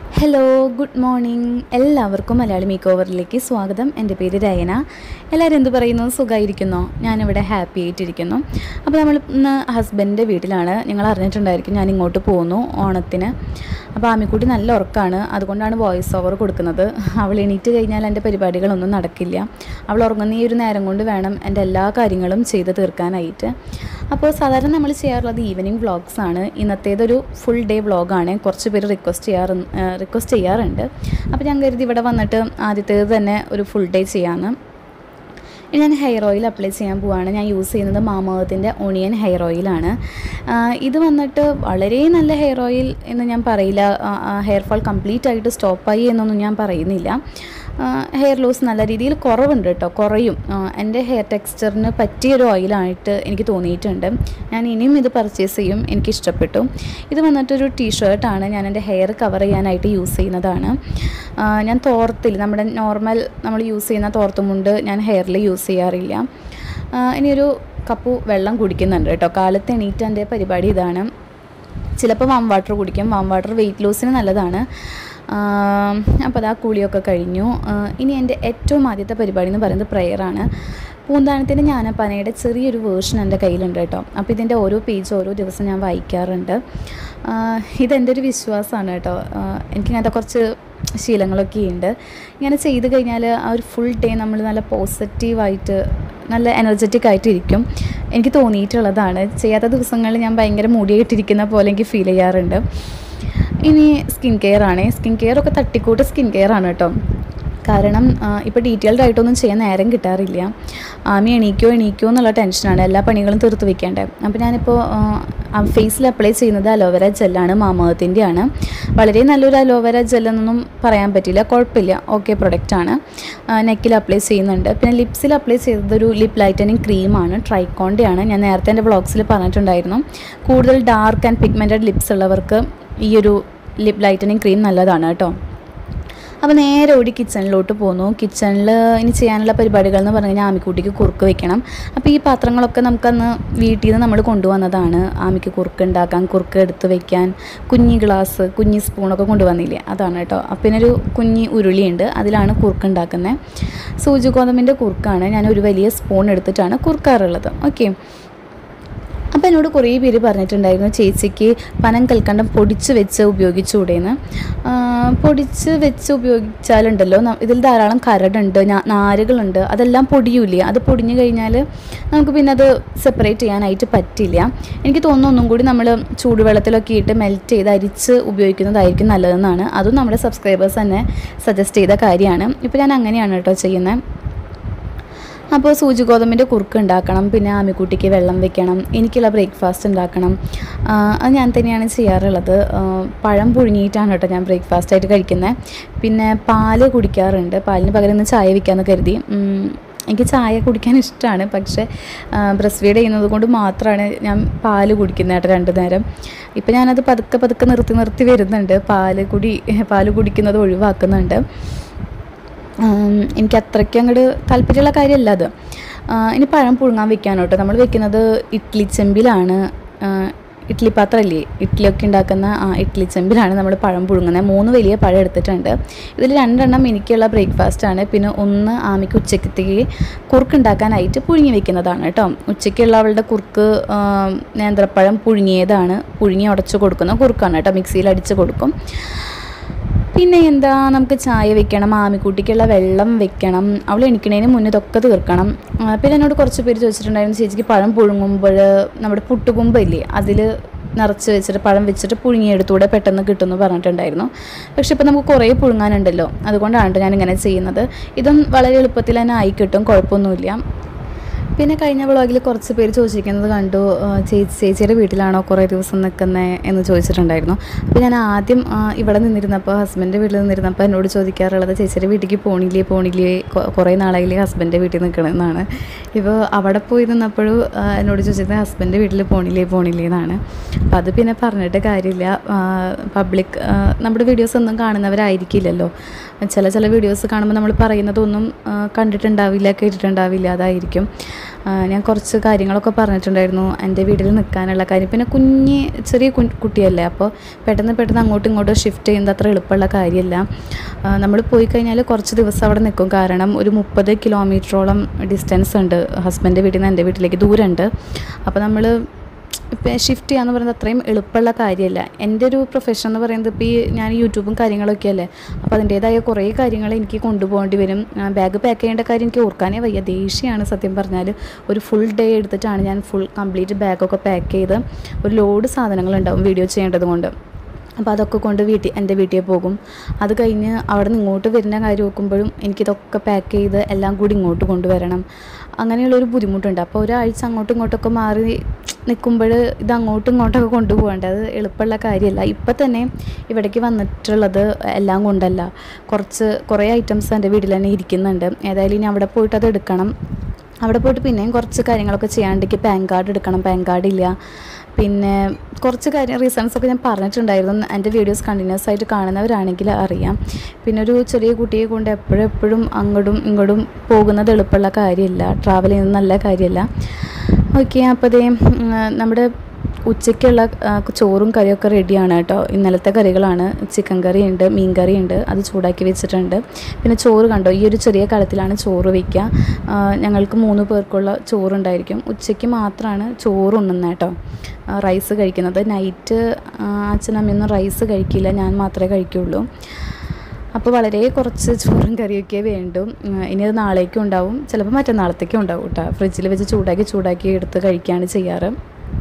Hello good morning എല്ലാവർക്കും Malayali make ഓവറിലേക്ക് സ്വാഗതം എൻ്റെ പേര് രയന എല്ലാവരും എന്ത് പറയുന്നു സുഖമായിരിക്കുന്നോ ഞാനിവിടെ ഹാപ്പി ആയിട്ടിരിക്കുന്നു അപ്പോൾ നമ്മൾ ഇന്ന് ഹസ്ബൻഡിൻ്റെ വീട്ടിലാണ് നിങ്ങൾ അറിഞ്ഞിട്ടുണ്ടായിരിക്കും ഞാൻ ഇങ്ങോട്ട് പോകുന്നു ഓണത്തിന് അപ്പോൾ ആമിക്കുട്ടി നല്ല ഉറക്കമാണ് അതുകൊണ്ടാണ് വോയിസ് ഓവർ കൊടുക്കുന്നത് അവൾ എണീറ്റ് കഴിഞ്ഞാൽ എൻ്റെ പരിപാടികളൊന്നും നടക്കില്ല അവൾ ഉറങ്ങുന്ന ഈ ഒരു നേരം കൊണ്ട് വേണം എൻ്റെ എല്ലാ കാര്യങ്ങളും ചെയ്ത് തീർക്കാനായിട്ട് അപ്പോൾ സാധാരണ നമ്മൾ ചെയ്യാറുള്ളത് ഈവനിങ് വ്ളോഗ്സ് ആണ് ഇന്നത്തേതൊരു ഫുൾ ഡേ വ്ളോഗാണ് കുറച്ച് പേര് റിക്വസ്റ്റ് ചെയ്യാറ് റിക്വസ്റ്റ് ചെയ്യാറുണ്ട് അപ്പോൾ ഞാൻ കരുതി ഇവിടെ വന്നിട്ട് ആദ്യത്തേത് തന്നെ ഒരു ഫുൾ ഡേ ചെയ്യാമെന്ന് ഇനി ഞാൻ ഹെയർ ഓയിൽ അപ്ലൈ ചെയ്യാൻ പോവാണ് ഞാൻ യൂസ് ചെയ്യുന്നത് മാമകത്തിൻ്റെ ഒണിയൻ ഹെയർ ഓയിലാണ് ആ, ഇത് വന്നിട്ട് വളരെ നല്ല ഹെയർ ഓയിൽ എന്ന് ഞാൻ പറയില്ല ഹെയർ ഫാൾ കംപ്ലീറ്റ് ആയിട്ട് സ്റ്റോപ്പായി എന്നൊന്നും ഞാൻ പറയുന്നില്ല ഹെയർ ലോസ് നല്ല രീതിയിൽ കുറവുണ്ട് കേട്ടോ കുറയും ആ, എൻ്റെ ഹെയർ ടെക്സ്ചറിന് പറ്റിയൊരു ഓയിലായിട്ട് എനിക്ക് തോന്നിയിട്ടുണ്ട് ഞാൻ ഇനിയും ഇത് പർച്ചേസ് ചെയ്യും എനിക്ക് ഇഷ്ടപ്പെട്ടു ഇത് വന്നിട്ടൊരു ടീഷർട്ടാണ് ഞാൻ എൻ്റെ ഹെയർ കവർ ചെയ്യാനായിട്ട് യൂസ് ചെയ്യുന്നതാണ് ആ, ഞാൻ തോർത്തിൽ നമ്മുടെ നോർമൽ നമ്മൾ യൂസ് ചെയ്യുന്ന തോർത്തുമുണ്ട് ഞാൻ ഹെയറിൽ യൂസ് ചെയ്യാറില്ല ആ, ഇനിയൊരു കപ്പ് വെള്ളം കുടിക്കുന്നുണ്ട് കേട്ടോ കാലത്ത് എണീറ്റ് എൻ്റെ പരിപാടി ഇതാണ് ചിലപ്പോൾ വാം വാട്ടർ കുടിക്കും വാം വാട്ടർ വെയിറ്റ് ലോസിന് നല്ലതാണ് അപ്പോൾ അതാ കുളിയൊക്കെ കഴിഞ്ഞു ആ, ഇനി എൻ്റെ ഏറ്റവും ആദ്യത്തെ പരിപാടി എന്ന് പറയുന്നത് പ്രെയറാണ് പൂന്താനത്തിൻ്റെ ജ്ഞാനപ്പാനയുടെ ചെറിയൊരു വേർഷൻ എൻ്റെ കയ്യിലുണ്ട് കേട്ടോ അപ്പോൾ ഇതിൻ്റെ ഓരോ പേജ് ഓരോ ദിവസം ഞാൻ വായിക്കാറുണ്ട് ആ, ഇതെൻ്റെ ഒരു വിശ്വാസമാണ് കേട്ടോ ആ, എനിക്കിങ്ങനത്തെ കുറച്ച് ശീലങ്ങളൊക്കെ ഉണ്ട് ഇങ്ങനെ ചെയ്ത് കഴിഞ്ഞാൽ ആ ഒരു ഫുൾ ഡേ നമ്മൾ നല്ല പോസിറ്റീവായിട്ട് നല്ല എനർജറ്റിക് ആയിട്ട് ഇരിക്കും എനിക്ക് തോന്നിയിട്ടുള്ളതാണ് ചെയ്യാത്ത ദിവസങ്ങളിൽ ഞാൻ ഭയങ്കര മുടിയായിട്ടിരിക്കുന്ന പോലെ എനിക്ക് ഫീൽ ചെയ്യാറുണ്ട് ഇനി സ്കിൻ കെയർ ആണ് സ്കിൻ കെയർ ഒക്കെ തട്ടിക്കൂട്ട് സ്കിൻ കെയർ ആണ് കേട്ടോ കാരണം ഇപ്പോൾ ഡീറ്റെയിൽഡ് ആയിട്ടൊന്നും ചെയ്യാൻ നേരം കിട്ടാറില്ല ആമി എണീക്കോ എണീക്കോ എന്നുള്ള ടെൻഷനാണ് എല്ലാ പണികളും തീർത്ത് വെക്കേണ്ടത് അപ്പോൾ ഞാനിപ്പോൾ ഫേസിൽ അപ്ലൈ ചെയ്യുന്നത് അലോവേര ജെല്ലാണ് മാമകത്തിൻ്റെയാണ് വളരെ നല്ലൊരു അലോവേര ജെല്ലെന്നൊന്നും പറയാൻ പറ്റില്ല കുഴപ്പമില്ല ഓക്കെ പ്രൊഡക്റ്റാണ് നെക്കിൽ അപ്ലൈ ചെയ്യുന്നുണ്ട് പിന്നെ ലിപ്സിൽ അപ്ലൈ ചെയ്തതൊരു ലിപ് ലൈറ്റനിങ് ക്രീമാണ് ട്രൈക്കോണ്ടിയാണ് ഞാൻ നേരത്തെ എൻ്റെ വ്ളോഗ്സിൽ പറഞ്ഞിട്ടുണ്ടായിരുന്നു കൂടുതൽ ഡാർക്ക് ആൻഡ് പിഗ്മെൻറ്റഡ് ലിപ്സ് ഉള്ളവർക്ക് ഈ ഒരു ലിപ് ലൈറ്റനിങ് ക്രീം നല്ലതാണ് കേട്ടോ അപ്പോൾ നേരെ ഓടി കിച്ചണിലോട്ട് പോന്നു കിച്ചണിൽ ഇനി ചെയ്യാനുള്ള പരിപാടികൾ എന്ന് പറഞ്ഞു കഴിഞ്ഞാൽ ആമിക്കുട്ടിക്ക് കുറുക്ക് വെക്കണം അപ്പോൾ ഈ പാത്രങ്ങളൊക്കെ നമുക്കന്ന് വീട്ടിൽ നിന്ന് നമ്മൾ കൊണ്ടുവന്നതാണ് ആമിക്ക് കുറുക്ക് ഉണ്ടാക്കാൻ കുറുക്ക് എടുത്ത് വെക്കാൻ കുഞ്ഞി ഗ്ലാസ് കുഞ്ഞി സ്പൂണൊക്കെ കൊണ്ടുവന്നില്ലേ അതാണ് കേട്ടോ അപ്പം പിന്നെ ഒരു കുഞ്ഞി ഉരുളിയുണ്ട് അതിലാണ് കുറുക്ക് ഉണ്ടാക്കുന്നത് സൂചി ഗോതമ്പിൻ്റെ കുറുക്കാണ് ഞാൻ ഒരു വലിയ സ്പൂൺ എടുത്തിട്ടാണ് കുറുക്കാറുള്ളത് ഓക്കെ അപ്പോൾ എന്നോട് കുറേ പേര് പറഞ്ഞിട്ടുണ്ടായിരുന്നു ചേച്ചിക്ക് പനം കൽക്കണ്ടം പൊടിച്ച് വെച്ച് ഉപയോഗിച്ചുകൂടെയെന്ന് ആ, പൊടിച്ച് വെച്ച് ഉപയോഗിച്ചാലുണ്ടല്ലോ ന- ഇതിൽ ധാരാളം കരടുണ്ട് ഞാ- നാരുകളുണ്ട് അതെല്ലാം പൊടിയൂലേ അത് പൊടിഞ്ഞു കഴിഞ്ഞാൽ നമുക്ക് പിന്നെ അത് സെപ്പറേറ്റ് ചെയ്യാനായിട്ട് പറ്റില്ല എനിക്ക് തോന്നുന്നു ഒന്നും കൂടി നമ്മൾ ചൂടുവെള്ളത്തിലൊക്കെ ഇട്ട് മെൽറ്റ് ചെയ്ത് അരിച്ച് ഉപയോഗിക്കുന്നതായിരിക്കും നല്ലതെന്നാണ് അതും നമ്മുടെ സബ്സ്ക്രൈബേഴ്സ് തന്നെ സജസ്റ്റ് ചെയ്ത കാര്യമാണ് ഇപ്പോൾ ഞാൻ അങ്ങനെയാണ് കേട്ടോ ചെയ്യുന്നത് അപ്പോൾ സൂചി ഗോതമ്പിൻ്റെ കുറുക്ക് ഉണ്ടാക്കണം പിന്നെ ആമിക്കുട്ടിക്ക് വെള്ളം വെക്കണം എനിക്കുള്ള ബ്രേക്ക്ഫാസ്റ്റ് ഉണ്ടാക്കണം ആ, അത് ഞാൻ തന്നെയാണ് ചെയ്യാറുള്ളത് ആ, പഴം പുഴുങ്ങിയിട്ടാണ് കേട്ടോ ഞാൻ ബ്രേക്ക്ഫാസ്റ്റ് ആയിട്ട് കഴിക്കുന്നത് പിന്നെ പാല് കുടിക്കാറുണ്ട് പാലിന് പകരം ഇന്ന് ചായ വെക്കാമെന്ന് കരുതി ഉം, എനിക്ക് ചായ കുടിക്കാൻ ഇഷ്ടമാണ് പക്ഷേ ബ്രസ്റ്റ് ഫീഡ് ചെയ്യുന്നത് കൊണ്ട് മാത്രമാണ് ഞാൻ പാല് കുടിക്കുന്നത് കേട്ടോ രണ്ട് നേരം ഇപ്പം ഞാനത് പതുക്കെ പതുക്കെ നിർത്തി നിർത്തി വരുന്നുണ്ട് പാല് കുടി പാല് കുടിക്കുന്നത് ഒഴിവാക്കുന്നുണ്ട് ഉം, എനിക്ക് അത്രയ്ക്ക് അങ്ങോട്ട് താല്പര്യമുള്ള കാര്യമല്ല അത് ആ, ഇനി പഴം പുഴുങ്ങാൻ വെക്കാനോ കേട്ടോ നമ്മൾ വെക്കുന്നത് ഇഡ്ലി ചെമ്പിലാണ് ആ, ഇഡ്ലി പാത്രമല്ലേ ഇഡ്ഡലിയൊക്കെ ഉണ്ടാക്കുന്ന ആ ഇഡ്ലി ചെമ്പിലാണ് നമ്മൾ പഴം പുഴുങ്ങുന്നത് മൂന്ന് വലിയ പഴം എടുത്തിട്ടുണ്ട് ഇതിൽ രണ്ടെണ്ണം എനിക്കുള്ള ബ്രേക്ക്ഫാസ്റ്റ് ആണ് പിന്നെ ഒന്ന് ആമിക്ക് ഉച്ചക്കത്തേക്ക് കുറുക്ക് ഉണ്ടാക്കാനായിട്ട് പുഴുങ്ങി വെക്കുന്നതാണ് കേട്ടോ ഉച്ചയ്ക്കുള്ള അവളുടെ കുറുക്ക് ആ, നേന്ത്രപ്പഴം പുഴുങ്ങിയതാണ് പുഴുങ്ങി ഉടച്ച് കൊടുക്കുന്ന കുറുക്കാണ് കേട്ടോ മിക്സിയിൽ അടിച്ച് കൊടുക്കും പിന്നെ എന്താ നമുക്ക് ചായ വെക്കണം ആമിക്കുട്ടിക്കുള്ള വെള്ളം വെക്കണം അവൾ എണിക്കണതിന് മുന്നേ ഇതൊക്കെ തീർക്കണം ആ, പിന്നെ എന്നോട് കുറച്ച് പേര് ചോദിച്ചിട്ടുണ്ടായിരുന്നു ചേച്ചിക്ക് പഴം പുഴുങ്ങുമ്പോൾ നമ്മുടെ പുട്ടുകുമ്പല്ലേ അതിൽ നിറച്ച് വെച്ചിട്ട് പഴം വെച്ചിട്ട് പുഴുങ്ങിയെടുത്തൂടെ പെട്ടെന്ന് കിട്ടുമെന്ന് പറഞ്ഞിട്ടുണ്ടായിരുന്നു പക്ഷെ ഇപ്പം നമുക്ക് കുറേ പുഴുങ്ങാനുണ്ടല്ലോ അതുകൊണ്ടാണ് ട്ടോ ഞാൻ ഇങ്ങനെ ചെയ്യുന്നത് ഇതും വളരെ എളുപ്പത്തിൽ തന്നെ ആയി കിട്ടും കുഴപ്പമൊന്നുമില്ല പിന്നെ കഴിഞ്ഞ വ്ളോഗിൽ കുറച്ച് പേര് ചോദിച്ചിരിക്കുന്നത് കണ്ടു ആ, ചേച്ചി ചേച്ചിയുടെ വീട്ടിലാണോ കുറേ ദിവസം നിൽക്കുന്നത് എന്ന് ചോദിച്ചിട്ടുണ്ടായിരുന്നു അപ്പോൾ ഞാൻ ആദ്യം ആ, ഇവിടെ നിന്നിരുന്നപ്പോൾ ഹസ്ബൻഡിൻ്റെ വീട്ടിൽ നിന്നിരുന്നപ്പോൾ എന്നോട് ചോദിക്കാറുള്ളത് ചേച്ചിയുടെ വീട്ടിലേക്ക് പോണില്ലേ പോണില്ലേ കൊ- കുറേ നാളായില്ലേ ഹസ്ബൻഡിൻ്റെ വീട്ടിൽ നിൽക്കണമെന്നാണ് ഇപ്പോൾ അവിടെ പോയി നിന്നപ്പോഴും ആ, എന്നോട് ചോദിച്ചിരുന്നത് ഹസ്ബൻഡിൻ്റെ വീട്ടിൽ പോണില്ലേ പോണില്ലേ എന്നാണ് അപ്പോൾ അത് പിന്നെ പറഞ്ഞിട്ട് കാര്യമില്ല പബ്ലിക് നമ്മുടെ വീഡിയോസ് ഒന്നും കാണുന്നവരായിരിക്കില്ലല്ലോ ചില ചില വീഡിയോസ് കാണുമ്പോൾ നമ്മൾ പറയുന്നതൊന്നും ആ, കണ്ടിട്ടുണ്ടാവില്ല കേട്ടിട്ടുണ്ടാവില്ല അതായിരിക്കും ആ, ഞാൻ കുറച്ച് കാര്യങ്ങളൊക്കെ പറഞ്ഞിട്ടുണ്ടായിരുന്നു എൻ്റെ വീട്ടിൽ നിൽക്കാനുള്ള കാര്യം പിന്നെ കുഞ്ഞ് ചെറിയ കു- കുട്ടിയല്ലേ അപ്പോൾ പെട്ടെന്ന് പെട്ടെന്ന് അങ്ങോട്ടും ഇങ്ങോട്ടും ഷിഫ്റ്റ് ചെയ്യുന്നത് അത്ര എളുപ്പമുള്ള കാര്യമല്ല നമ്മൾ പോയി കഴിഞ്ഞാൽ കുറച്ച് ദിവസം അവിടെ നിൽക്കും കാരണം ഒരു മുപ്പത് കിലോമീറ്ററോളം ഡിസ്റ്റൻസ് ഉണ്ട് ഹസ്ബൻഡ് വീട്ടിൽ നിന്ന് എൻ്റെ വീട്ടിലേക്ക് ദൂരമുണ്ട് അപ്പോൾ നമ്മൾ ഇപ്പം ഷിഫ്റ്റ് ചെയ്യാന്ന് പറയുന്നത് അത്രയും എളുപ്പമുള്ള കാര്യമല്ല എൻ്റെ ഒരു പ്രൊഫഷൻ എന്ന് പറയുന്നത് ഇപ്പോൾ ഈ ഞാൻ യൂട്യൂബും കാര്യങ്ങളൊക്കെ അല്ലേ അപ്പോൾ അതിൻ്റേതായ കുറേ കാര്യങ്ങൾ എനിക്ക് കൊണ്ടുപോകേണ്ടി വരും ബാഗ് പാക്ക് ചെയ്യേണ്ട കാര്യം എനിക്ക് ഓർക്കാനേ വയ്യ ദേഷ്യമാണ് സത്യം പറഞ്ഞാൽ ഒരു ഫുൾ ഡേ എടുത്തിട്ടാണ് ഞാൻ ഫുൾ കംപ്ലീറ്റ് ബാഗൊക്കെ പാക്ക് ചെയ്ത് ഒരു ലോഡ് സാധനങ്ങളുണ്ടാവും വീഡിയോ ചെയ്യേണ്ടത് കൊണ്ട് അപ്പോൾ അതൊക്കെ കൊണ്ട് വീട്ടിൽ എൻ്റെ വീട്ടിൽ പോകും അത് കഴിഞ്ഞ് അവിടെ നിന്ന് ഇങ്ങോട്ട് വരുന്ന കാര്യം നോക്കുമ്പോഴും എനിക്കിതൊക്കെ പാക്ക് ചെയ്ത് എല്ലാം കൂടി ഇങ്ങോട്ട് കൊണ്ടുവരണം അങ്ങനെയുള്ളൊരു ബുദ്ധിമുട്ടുണ്ട് അപ്പോൾ ഒരാഴ്ച അങ്ങോട്ടും ഇങ്ങോട്ടൊക്കെ മാറി നിൽക്കുമ്പോൾ ഇത് അങ്ങോട്ടും ഇങ്ങോട്ടൊക്കെ കൊണ്ടുപോകേണ്ട അത് എളുപ്പമുള്ള കാര്യമല്ല ഇപ്പം തന്നെ ഇവിടേക്ക് വന്നിട്ടുള്ളത് എല്ലാം കൊണ്ടല്ല കുറച്ച് കുറേ ഐറ്റംസ് എൻ്റെ വീട്ടിൽ തന്നെ ഇരിക്കുന്നുണ്ട് ഏതായാലും ഇനി അവിടെ പോയിട്ട് അത് എടുക്കണം അവിടെ പോയിട്ട് പിന്നെയും കുറച്ച് കാര്യങ്ങളൊക്കെ ചെയ്യാണ്ടെങ്കിൽ പാൻ കാർഡ് എടുക്കണം പാൻ കാർഡ് ഇല്ല പിന്നെ കുറച്ച് കാര്യം റീസൺസ് ഒക്കെ ഞാൻ പറഞ്ഞിട്ടുണ്ടായിരുന്നു എൻ്റെ വീഡിയോസ് കണ്ടിന്യൂസ് ആയിട്ട് കാണുന്നവരാണെങ്കിൽ അറിയാം പിന്നെ ഒരു ചെറിയ കുട്ടിയെ കൊണ്ട് എപ്പോഴും എപ്പോഴും അങ്ങോട്ടും ഇങ്ങോട്ടും പോകുന്നത് എളുപ്പമുള്ള കാര്യമല്ല ട്രാവൽ ചെയ്യുന്നത് നല്ല കാര്യമല്ല ഓക്കെ അപ്പോൾ അതേ നമ്മുടെ ഉച്ചയ്ക്കുള്ള ആ, ചോറും കറിയൊക്കെ റെഡിയാണ് കേട്ടോ ഇന്നലത്തെ കറികളാണ് ചിക്കൻ കറി ഉണ്ട് മീൻ കറി ഉണ്ട് അത് ചൂടാക്കി വെച്ചിട്ടുണ്ട് പിന്നെ ചോറ് കണ്ടോ ഈ ഒരു ചെറിയ കലത്തിലാണ് ചോറ് വയ്ക്കുക ആ, ഞങ്ങൾക്ക് മൂന്ന് പേർക്കുള്ള ചോറുണ്ടായിരിക്കും ഉച്ചയ്ക്ക് മാത്രമാണ് ചോറ് ഉണ്ണുന്നത് കേട്ടോ ആ, റൈസ് കഴിക്കുന്നത് നൈറ്റ് ആ, അച്ഛനമ്മയൊന്നും റൈസ് കഴിക്കില്ല ഞാൻ മാത്രമേ കഴിക്കുള്ളൂ അപ്പോൾ വളരെ കുറച്ച് ചോറും കറിയൊക്കെ വേണ്ടും ഉം, ഇനി അത് നാളേക്കും ഉണ്ടാവും ചിലപ്പോൾ മറ്റന്നാളത്തേക്കും ഉണ്ടാവും കേട്ടോ ഫ്രിഡ്ജിൽ വെച്ച് ചൂടാക്കി ചൂടാക്കി എടുത്ത് കഴിക്കുകയാണ് ചെയ്യാറ്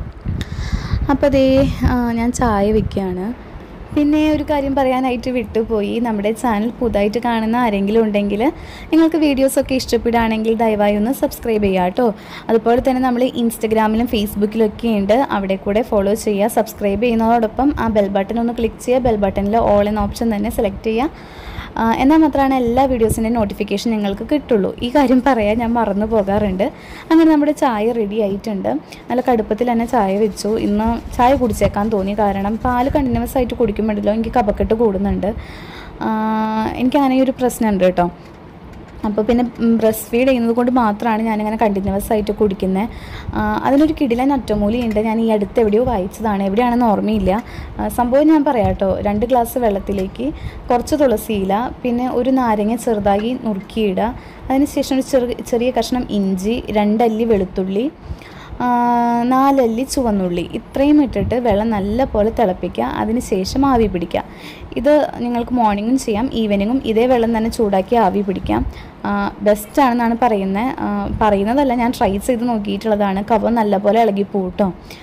അപ്പോൾ അതേ ആ, ഞാൻ ചായ വെക്കുകയാണ് പിന്നെ ഒരു കാര്യം പറയാനായിട്ട് വിട്ടുപോയി നമ്മുടെ ചാനൽ പുതുതായിട്ട് കാണുന്ന ആരെങ്കിലും ഉണ്ടെങ്കിൽ നിങ്ങൾക്ക് വീഡിയോസൊക്കെ ഇഷ്ടപ്പെടുകയാണെങ്കിൽ ദയവായി ഒന്ന് സബ്സ്ക്രൈബ് ചെയ്യുക കേട്ടോ അതുപോലെ തന്നെ നമ്മൾ ഇൻസ്റ്റഗ്രാമിലും ഫേസ്ബുക്കിലും ഒക്കെ ഉണ്ട് അവിടെ കൂടെ ഫോളോ ചെയ്യുക സബ്സ്ക്രൈബ് ചെയ്യുന്നതോടൊപ്പം ആ ബെൽ ബട്ടൺ ഒന്ന് ക്ലിക്ക് ചെയ്യുക ബെൽ ബട്ടണിൽ ഓൾ എന്ന ഓപ്ഷൻ തന്നെ സെലക്ട് ചെയ്യുക ആ, എന്നാൽ മാത്രമാണ് എല്ലാ വീഡിയോസിൻ്റെയും നോട്ടിഫിക്കേഷൻ നിങ്ങൾക്ക് കിട്ടുള്ളൂ ഈ കാര്യം പറയാൻ ഞാൻ മറന്നു പോകാറുണ്ട് അങ്ങനെ നമ്മുടെ ചായ റെഡി ആയിട്ടുണ്ട് നല്ല കടുപ്പത്തിൽ തന്നെ ചായ വെച്ചു ഇന്ന് ചായ കുടിച്ചേക്കാൻ തോന്നി കാരണം പാല് കണ്ടിന്യൂസ് ആയിട്ട് കുടിക്കുമ്പോഴല്ലോ എനിക്ക് കപക്കെട്ട് കൂടുന്നുണ്ട് ആ, എനിക്ക് അങ്ങനെ ഒരു പ്രശ്നമുണ്ട് കേട്ടോ അപ്പോൾ പിന്നെ ബ്രസ്റ്റ് ഫീഡ് ചെയ്യുന്നത് കൊണ്ട് മാത്രമാണ് ഞാനിങ്ങനെ കണ്ടിന്യൂസ് ആയിട്ട് കുടിക്കുന്നത് അതിനൊരു കിടിലൻ ഒറ്റമൂലിയുണ്ട് ഞാൻ ഈ അടുത്ത് എവിടെയോ വായിച്ചതാണ് എവിടെയാണെന്ന് ഓർമ്മയില്ല ആ, സംഭവം ഞാൻ പറയാം കേട്ടോ രണ്ട് ഗ്ലാസ് വെള്ളത്തിലേക്ക് കുറച്ച് തുളസിയില പിന്നെ ഒരു നാരങ്ങ ചെറുതായി നുറുക്കിയിടുക അതിനുശേഷം ഒരു ചെറു ചെറിയ കഷ്ണം ഇഞ്ചി രണ്ടല്ലി വെളുത്തുള്ളി ആ, നാലല്ലി ചുവന്നുള്ളി ഇത്രയും ഇട്ടിട്ട് വെള്ളം നല്ല പോലെ തിളപ്പിക്കുക അതിന് ശേഷം ആവി പിടിക്കുക ഇത് നിങ്ങൾക്ക് മോർണിംഗും ചെയ്യാം ഈവനിങ്ങും ഇതേ വെള്ളം തന്നെ ചൂടാക്കി ആവി പിടിക്കാം ബെസ്റ്റ് ആണെന്നാണ് പറയുന്നത് പറയുന്നതല്ല ഞാൻ ട്രൈ ചെയ്ത് നോക്കിയിട്ടുള്ളതാണ് കഫം നല്ലപോലെ ഇളകി പോട്ടോ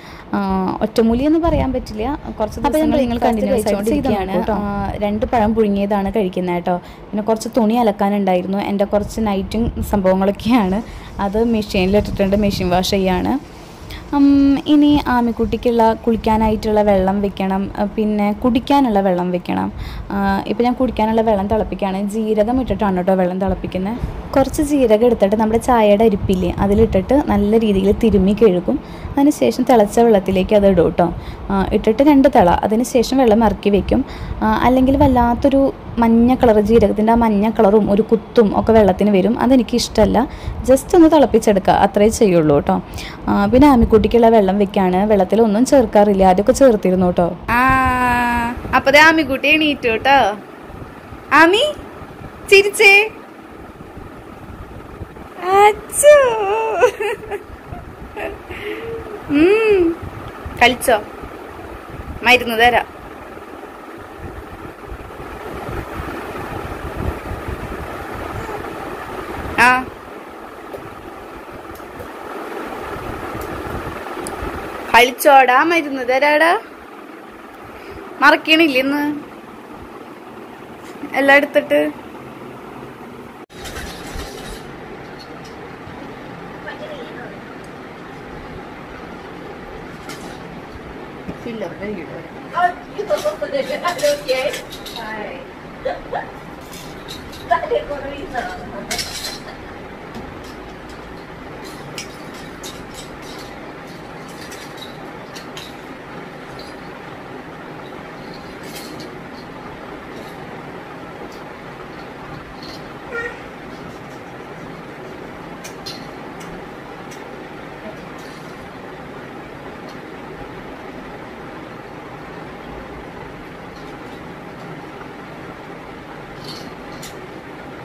ഒറ്റമൂലി എന്ന് പറയാൻ പറ്റില്ല കുറച്ച് അപ്പോൾ ദിവസങ്ങൾ ഞങ്ങൾ നിങ്ങൾ breakfast കണ്ടിന്യൂസ് കഴിച്ചുകൊണ്ടിരിക്കുകയാണ് കഴിച്ചുകൊണ്ടിരിക്കുകയാണ് ആ, രണ്ട് പഴം പുഴുങ്ങിയതാണ് കഴിക്കുന്നത് കേട്ടോ പിന്നെ കുറച്ച് തുണി അലക്കാനുണ്ടായിരുന്നു എൻ്റെ കുറച്ച് നൈറ്റും സംഭവങ്ങളൊക്കെയാണ് അത് മെഷീനിലിട്ടിട്ടുണ്ട് മെഷീൻ വാഷ് ചെയ്യാണ് ഉം, ഇനി ആമിക്കുട്ടിക്കുള്ള കുളിക്കാനായിട്ടുള്ള വെള്ളം വെക്കണം ആ, പിന്നെ കുടിക്കാനുള്ള വെള്ളം വെക്കണം ഇപ്പോൾ ഞാൻ കുടിക്കാനുള്ള വെള്ളം തിളപ്പിക്കുകയാണ് ജീരകം ഇട്ടിട്ടാണ് കേട്ടോ വെള്ളം തിളപ്പിക്കുന്നത് കുറച്ച് ജീരകം എടുത്തിട്ട് നമ്മുടെ ചായയുടെ അരിപ്പില്ലേ അതിലിട്ടിട്ട് നല്ല രീതിയിൽ തിരുമ്മി കഴുകും അതിനുശേഷം തിളച്ച വെള്ളത്തിലേക്ക് അത് ഇടും കേട്ടോ ആ, ഇട്ടിട്ട് രണ്ട് തിള അതിനുശേഷം വെള്ളം ഇറക്കി വെക്കും ആ, അല്ലെങ്കിൽ വല്ലാത്തൊരു മഞ്ഞ കളർ ജീരകത്തിൻ്റെ ആ മഞ്ഞ കളറും ഒരു കുത്തും ഒക്കെ വെള്ളത്തിന് വരും അതെനിക്ക് ഇഷ്ടമല്ല ജസ്റ്റ് ഒന്ന് തിളപ്പിച്ചെടുക്കുക അത്രേ ചെയ്യുള്ളൂ കേട്ടോ ആ, പിന്നെ ആമിക്കുട്ടിക്കുള്ള വെള്ളം വെക്കാണ് വെള്ളത്തിൽ ഒന്നും ചേർക്കാറില്ല ആദ്യമൊക്കെ ചേർത്തിരുന്നു കേട്ടോ ആ അപ്പൊ ദേ ആമിക്കുട്ടി എണീറ്റു കേട്ടോ ആമി ചിരിച്ചേ അച്ചോ. ഉം. കളിച്ചോ മരുന്ന് തരാം ആ കളിച്ചോടാ മരുന്ന് തരാടാ മറക്കണില്ല ഇന്ന് എല്ലാം എടുത്തിട്ട്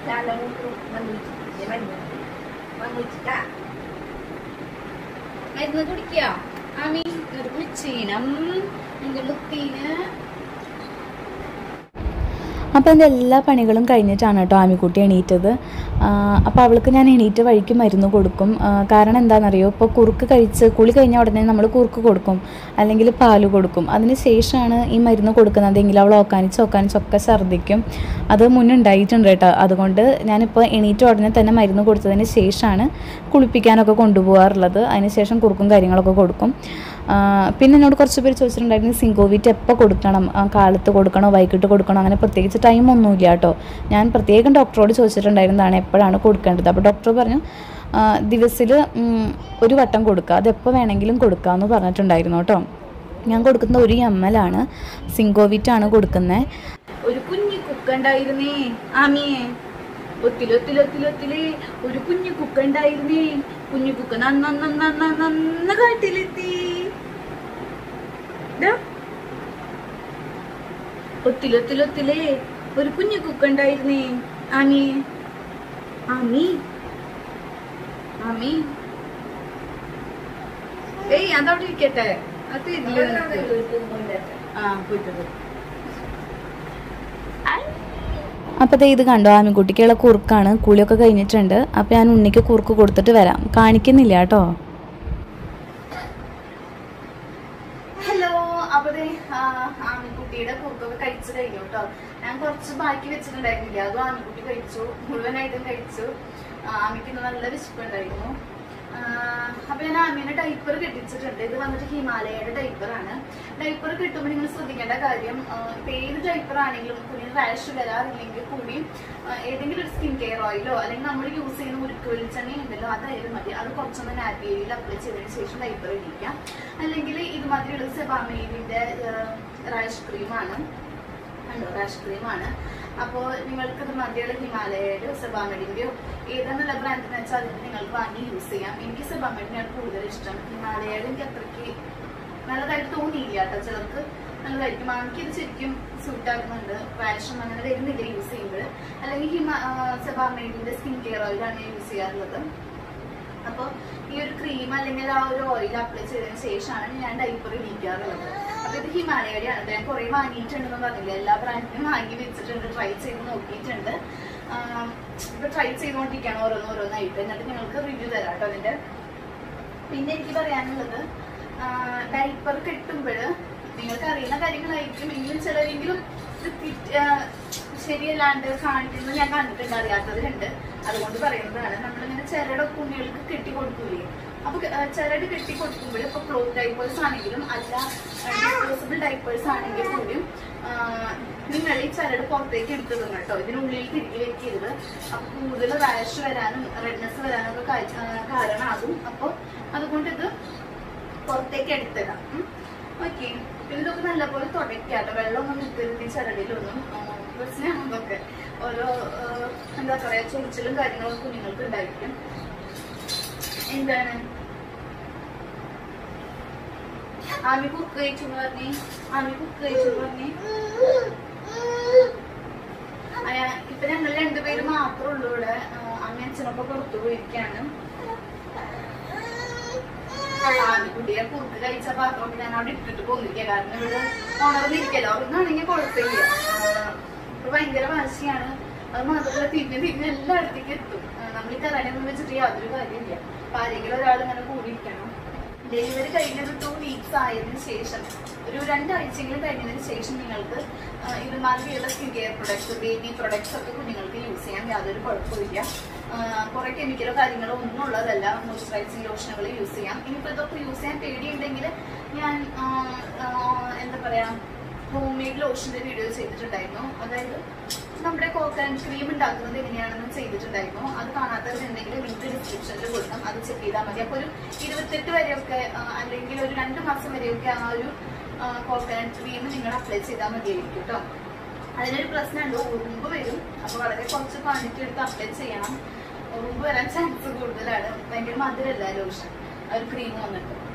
മരുന്ന് കുടിക്കുക ആമി ഒരു കുളിച്ചീനം എന്റെ മുത്തീന് അപ്പോൾ എൻ്റെ എല്ലാ പണികളും കഴിഞ്ഞിട്ടാണ് കേട്ടോ ആമിക്കുട്ടി എണീറ്റത് അപ്പോൾ അവൾക്ക് ഞാൻ എണീറ്റ് വഴിക്ക് മരുന്ന് കൊടുക്കും ആ, കാരണം എന്താണെന്നറിയോ ഇപ്പോൾ കുറുക്ക് കഴിച്ച് കുളി കഴിഞ്ഞ ഉടനെ നമ്മൾ കുറുക്ക് കൊടുക്കും അല്ലെങ്കിൽ പാല് കൊടുക്കും അതിന് ശേഷമാണ് ഈ മരുന്ന് കൊടുക്കുന്നതെങ്കിൽ അവൾ ഓക്കാനിച്ച് ഓക്കാനിച്ചൊക്കെ ഛർദ്ദിക്കും അത് മുന്നുണ്ടായിട്ടുണ്ട് കേട്ടോ അതുകൊണ്ട് ഞാനിപ്പോൾ എണീറ്റ ഉടനെ തന്നെ മരുന്ന് കൊടുത്തതിന് ശേഷമാണ് കുളിപ്പിക്കാനൊക്കെ കൊണ്ടുപോകാറുള്ളത് അതിന് ശേഷം കുറുക്കും കാര്യങ്ങളൊക്കെ കൊടുക്കും ആ, പിന്നെ എന്നോട് കുറച്ച് പേര് ചോദിച്ചിട്ടുണ്ടായിരുന്നു സിങ്കോവിറ്റ് എപ്പോൾ കൊടുക്കണം ആ, കാലത്ത് കൊടുക്കണോ വൈകിട്ട് കൊടുക്കണോ അങ്ങനെ പ്രത്യേകിച്ച് ടൈം ഒന്നുമില്ല കേട്ടോ ഞാൻ പ്രത്യേകം ഡോക്ടറോട് ചോദിച്ചിട്ടുണ്ടായിരുന്നതാണ് എപ്പോഴാണ് കൊടുക്കേണ്ടത് അപ്പോൾ ഡോക്ടർ പറഞ്ഞു ദിവസത്തിൽ ഒരു വട്ടം കൊടുക്കുക അതെപ്പോൾ വേണമെങ്കിലും കൊടുക്കാമെന്ന് പറഞ്ഞിട്ടുണ്ടായിരുന്നു കേട്ടോ ഞാൻ കൊടുക്കുന്ന ഒരു എം എൽ ആണ് സിങ്കോവിറ്റ് ആണ് കൊടുക്കുന്നത് ഒരു കുഞ്ഞു കുക്കുണ്ടായിരുന്നേ ആമിയെ ഒത്തിലൊത്തിലൊത്തിലൊത്തില് ഒരു കുഞ്ഞു കുക്കുണ്ടായിരുന്നേ കുഞ്ഞു കുക്ക് നന്ന നന്ന നന്ന നന്ന കാട്ടിലെത്തി ദാ. ഒത്തിലൊത്തിലൊത്തിലേ ഒരു കുഞ്ഞു കുക്കുണ്ടായിരുന്നേ ആമി ആമി ആമി ഏയ് അതവിടെ ഇരിക്കട്ടെ അത് ഇതില് നിക്ക്. ആ പോയിട്ട് അപ്പോൾ ദേ ഇത് കണ്ടോ ആമിക്കുട്ടിക്കുള്ള കുറുക്കാണ് കുളിയൊക്കെ കഴിഞ്ഞിട്ടുണ്ട് അപ്പോൾ ഞാൻ ഉണ്ണിക്ക് കുറുക്ക് കൊടുത്തിട്ട് വരാം കാണിക്കുന്നില്ല കേട്ടോ ഹലോ അപ്പൊ ദേ, ആ, ആമിക്കുട്ടിയുടെ കുറുക്കൊക്കെ കഴിച്ചു കഴിഞ്ഞു കേട്ടോ ഞാൻ കുറച്ച് ബാക്കി വെച്ചിട്ടുണ്ടായിരുന്നില്ല അതും ആമിക്കുട്ടി കഴിച്ചു മുഴുവനായിട്ടും കഴിച്ചു ആ, ആമിക്ക് ഇന്ന് നല്ല വിശപ്പുണ്ടായിരുന്നു ആ, അപ്പൊ ഞാൻ ആമീനെ ഡൈപ്പർ കെട്ടിച്ചിട്ടുണ്ട് ഇത് വന്നിട്ട് ഹിമാലയയുടെ ഡൈപ്പറാണ് ഡൈപ്പർ കിട്ടുമ്പോൾ നിങ്ങൾ ശ്രദ്ധിക്കേണ്ട കാര്യം ആ, ഇപ്പൊ ഏത് ഡൈപ്പർ ആണെങ്കിലും കുഞ്ഞിന് റാഷ് വരാറില്ലെങ്കിൽ കൂടി ആ, ഏതെങ്കിലും ഒരു സ്കിൻ കെയർ ഓയിലോ അല്ലെങ്കിൽ നമ്മൾ യൂസ് ചെയ്യുന്ന ഉരുക്ക് വെളിച്ചെണ്ണ ഉണ്ടല്ലോ അതായാലും മതി അത് കുറച്ചൊന്ന് നാപ്പ് ഏരിയയിൽ അപ്ലൈ ചെയ്തതിന് ശേഷം ഡൈപ്പർ ഇടിക്കാം അല്ലെങ്കിൽ ഇതുമാതിരിയുള്ള സെബാമേലിന്റെ റാഷ് ക്രീമാണ് കണ്ടോ റാഷ് ക്രീമാണ് അപ്പോൾ നിങ്ങൾക്ക് ഇത് മതിയുള്ള ഹിമാലയയുടെ സെബാമെഡിന്റെയോ ഏതാണെന്നുള്ള ബ്രാൻഡിന് വെച്ചാൽ അതിന് നിങ്ങൾക്ക് വാങ്ങി യൂസ് ചെയ്യാം എനിക്ക് സെബാമെഡിനെയാണ് കൂടുതൽ ഇഷ്ടം ഹിമാലയയുടെ എനിക്ക് അത്രയ്ക്ക് നല്ലതായിട്ട് തോന്നിയില്ല കേട്ടോ ചിലർക്ക് നല്ലതായിരിക്കും എനിക്ക് ഇത് ശരിക്കും സൂട്ട് ആകുന്നുണ്ട് റാഷും അങ്ങനെ വരുന്നില്ല യൂസ് ചെയ്യുമ്പോൾ അല്ലെങ്കിൽ ഹിമ സെബാമെഡിന്റെ സ്കിൻ കെയർ ഓയിലാണ് ഞാൻ യൂസ് ചെയ്യാറുള്ളത് അപ്പോൾ ഈ ഒരു ക്രീം അല്ലെങ്കിൽ ആ ഒരു ഓയിൽ അപ്ലൈ ചെയ്തതിന് ശേഷമാണ് ഞാൻ ഡൈപ്പർ ഇടിക്കാറുള്ളത് അപ്പൊ ഇത് ഹിമാലയയുടെ ആണ് ഞാൻ കുറെ വാങ്ങിയിട്ടുണ്ടെന്ന് പറഞ്ഞില്ല എല്ലാ ബ്രാൻഡിനും വാങ്ങി വെച്ചിട്ടുണ്ട് ട്രൈ ചെയ്ത് നോക്കിയിട്ടുണ്ട് ആം, ഇപ്പൊ ട്രൈ ചെയ്തുകൊണ്ടിരിക്കുകയാണ് ഓരോന്ന് ഓരോന്നായിട്ട് എന്നിട്ട് നിങ്ങൾക്ക് റിവ്യൂ തരാം കേട്ടോ അതിന്റെ പിന്നെ എനിക്ക് പറയാനുള്ളത് ഡൈപ്പർ കിട്ടുമ്പോൾ നിങ്ങൾക്ക് അറിയുന്ന കാര്യങ്ങളായിരിക്കും എങ്കിലും ചിലരെങ്കിലും ഇത് കിറ്റ്- ആ, ശരിയല്ലാണ്ട് കാണിക്കുന്നത് ഞാൻ കണ്ടിട്ടുണ്ട് അറിയാത്തവരുണ്ട് അതുകൊണ്ട് പറയുന്നതാണ് നമ്മളിങ്ങനെ ചിരട കുഞ്ഞുങ്ങൾക്ക് കെട്ടി കൊടുക്കൂലേ അപ്പൊ ക- ആ, ചിരട് കെട്ടി കൊടുക്കുമ്പോൾ ഇപ്പൊ ക്ലോത്ത് ഡൈപ്പേഴ്സ് ആണെങ്കിലും അല്ല ഡിസ്പോസിബിൾ ഡൈപ്പേഴ്സ് ആണെങ്കിൽ കൂടിയും ആ, നിങ്ങൾ ഈ ചരട് പുറത്തേക്ക് എടുത്തിടുന്നു കേട്ടോ ഇതിനുള്ളിൽ തിരികെ വെക്കരുത് അപ്പൊ കൂടുതൽ റാഷ് വരാനും റെഡ്നെസ് വരാനും ഒക്കെ കാ- ആ, കാരണമാകും അപ്പൊ അതുകൊണ്ട് ഇത് പുറത്തേക്ക് എടുത്തിടാം ഓക്കെ പിന്നെ ഇതൊക്കെ നല്ലപോലെ തുടയ്ക്കാട്ടോ വെള്ളമൊന്നും നിൽക്കരുത് ഈ ചരടിലൊന്നും പ്രശ്നമാകുന്നതൊക്കെ ഓരോ ആ, എന്താ പറയാ ചൊറിച്ചിലും കാര്യങ്ങളും കുഞ്ഞുങ്ങൾക്ക് ഉണ്ടായിരിക്കും എന്താണ് ആമി കുക്ക് കഴിച്ചു പറഞ്ഞേ ആമി കുക്ക് കഴിച്ചു പറഞ്ഞേ അയാ ഇപ്പൊ ഞങ്ങൾ രണ്ടുപേരും മാത്രമേ ഉള്ളൂ ഇവിടെ ആ, അമ്മയും അച്ഛനൊക്കെ പുറത്തു പോയിരിക്കാണ് ആമിക്കുട്ടിയെ കുറുക്ക് കഴിച്ച പാത്രം ഞാൻ അവിടെ ഇട്ടിട്ട് പോന്നിരിക്കുക കാരണം ഇവിടെ ഉണർന്നിരിക്കല്ലോ അവർന്നാണെങ്കിൽ കുഴപ്പമില്ല ആ, ഇപ്പൊ ഭയങ്കര വാശിയാണ് അത് മാത്രമല്ല തിരിഞ്ഞ് തിരിഞ്ഞ് എല്ലായിടത്തേക്ക് എത്തും ആ, നമ്മൾ ഈ കരടൊന്നും വെച്ചിട്ട് യാതൊരു കാര്യമില്ല അപ്പൊ ആരെങ്കിലും ഒരാൾ ഇങ്ങനെ കൂടിയിരിക്കണം ഡെലിവറി കഴിഞ്ഞൊരു ടു വീക്സ് ആയതിനു ശേഷം ഒരു രണ്ടാഴ്ചയെങ്കിലും കഴിഞ്ഞതിന് ശേഷം നിങ്ങൾക്ക് ആ, ഇതുമാതിരിയുള്ള skin care products baby products ഒക്കെ കുഞ്ഞുങ്ങൾക്ക് യൂസ് ചെയ്യാൻ യാതൊരു കുഴപ്പമില്ല കുറെ കെമിക്കലോ കാര്യങ്ങളോ ഒന്നും ഉള്ളതല്ല മോയ്സ്ചറൈസിങ് ലോഷനുകൾ യൂസ് ചെയ്യാം ഇനിയിപ്പോൾ ഇതൊക്കെ യൂസ് ചെയ്യാൻ പേടിയുണ്ടെങ്കിൽ ഞാൻ ആ, ആ, എന്താ പറയാ ഹോം മെയ്ഡ് ലോഷന്റെ വീഡിയോ ചെയ്തിട്ടുണ്ടായിരുന്നു അതായത് നമ്മുടെ കോക്കനട്ട് ക്രീം ഉണ്ടാക്കുന്നത് എങ്ങനെയാണെന്ന് ചെയ്തിട്ടുണ്ടായിരുന്നു അത് കാണാത്തവരുണ്ടെങ്കിൽ ലിങ്ക് ഡിസ്ക്രിപ്ഷനിൽ കൊടുക്കാം അത് ചെക്ക് ചെയ്താൽ മതി അപ്പോൾ ഒരു ഇരുപത്തെട്ട് വരെയൊക്കെ ആ, അല്ലെങ്കിൽ ഒരു രണ്ട് മാസം വരെയൊക്കെ ആ ഒരു കോക്കനട്ട് ക്രീം നിങ്ങൾ അപ്ലൈ ചെയ്താൽ മതിയായിരിക്കും കേട്ടോ അതിനൊരു പ്രശ്നമുണ്ട് ഉറുമ്പ് വരും അപ്പൊ വളരെ കുറച്ച് ക്വാണ്ടിറ്റി എടുത്ത് അപ്ലൈ ചെയ്യണം ഉറുമ്പ് വരാൻ ചാൻസ് കൂടുതലാണ് ഭയങ്കര മധുരല്ല ലോഷൻ ആ ഒരു ക്രീം വന്നിട്ട്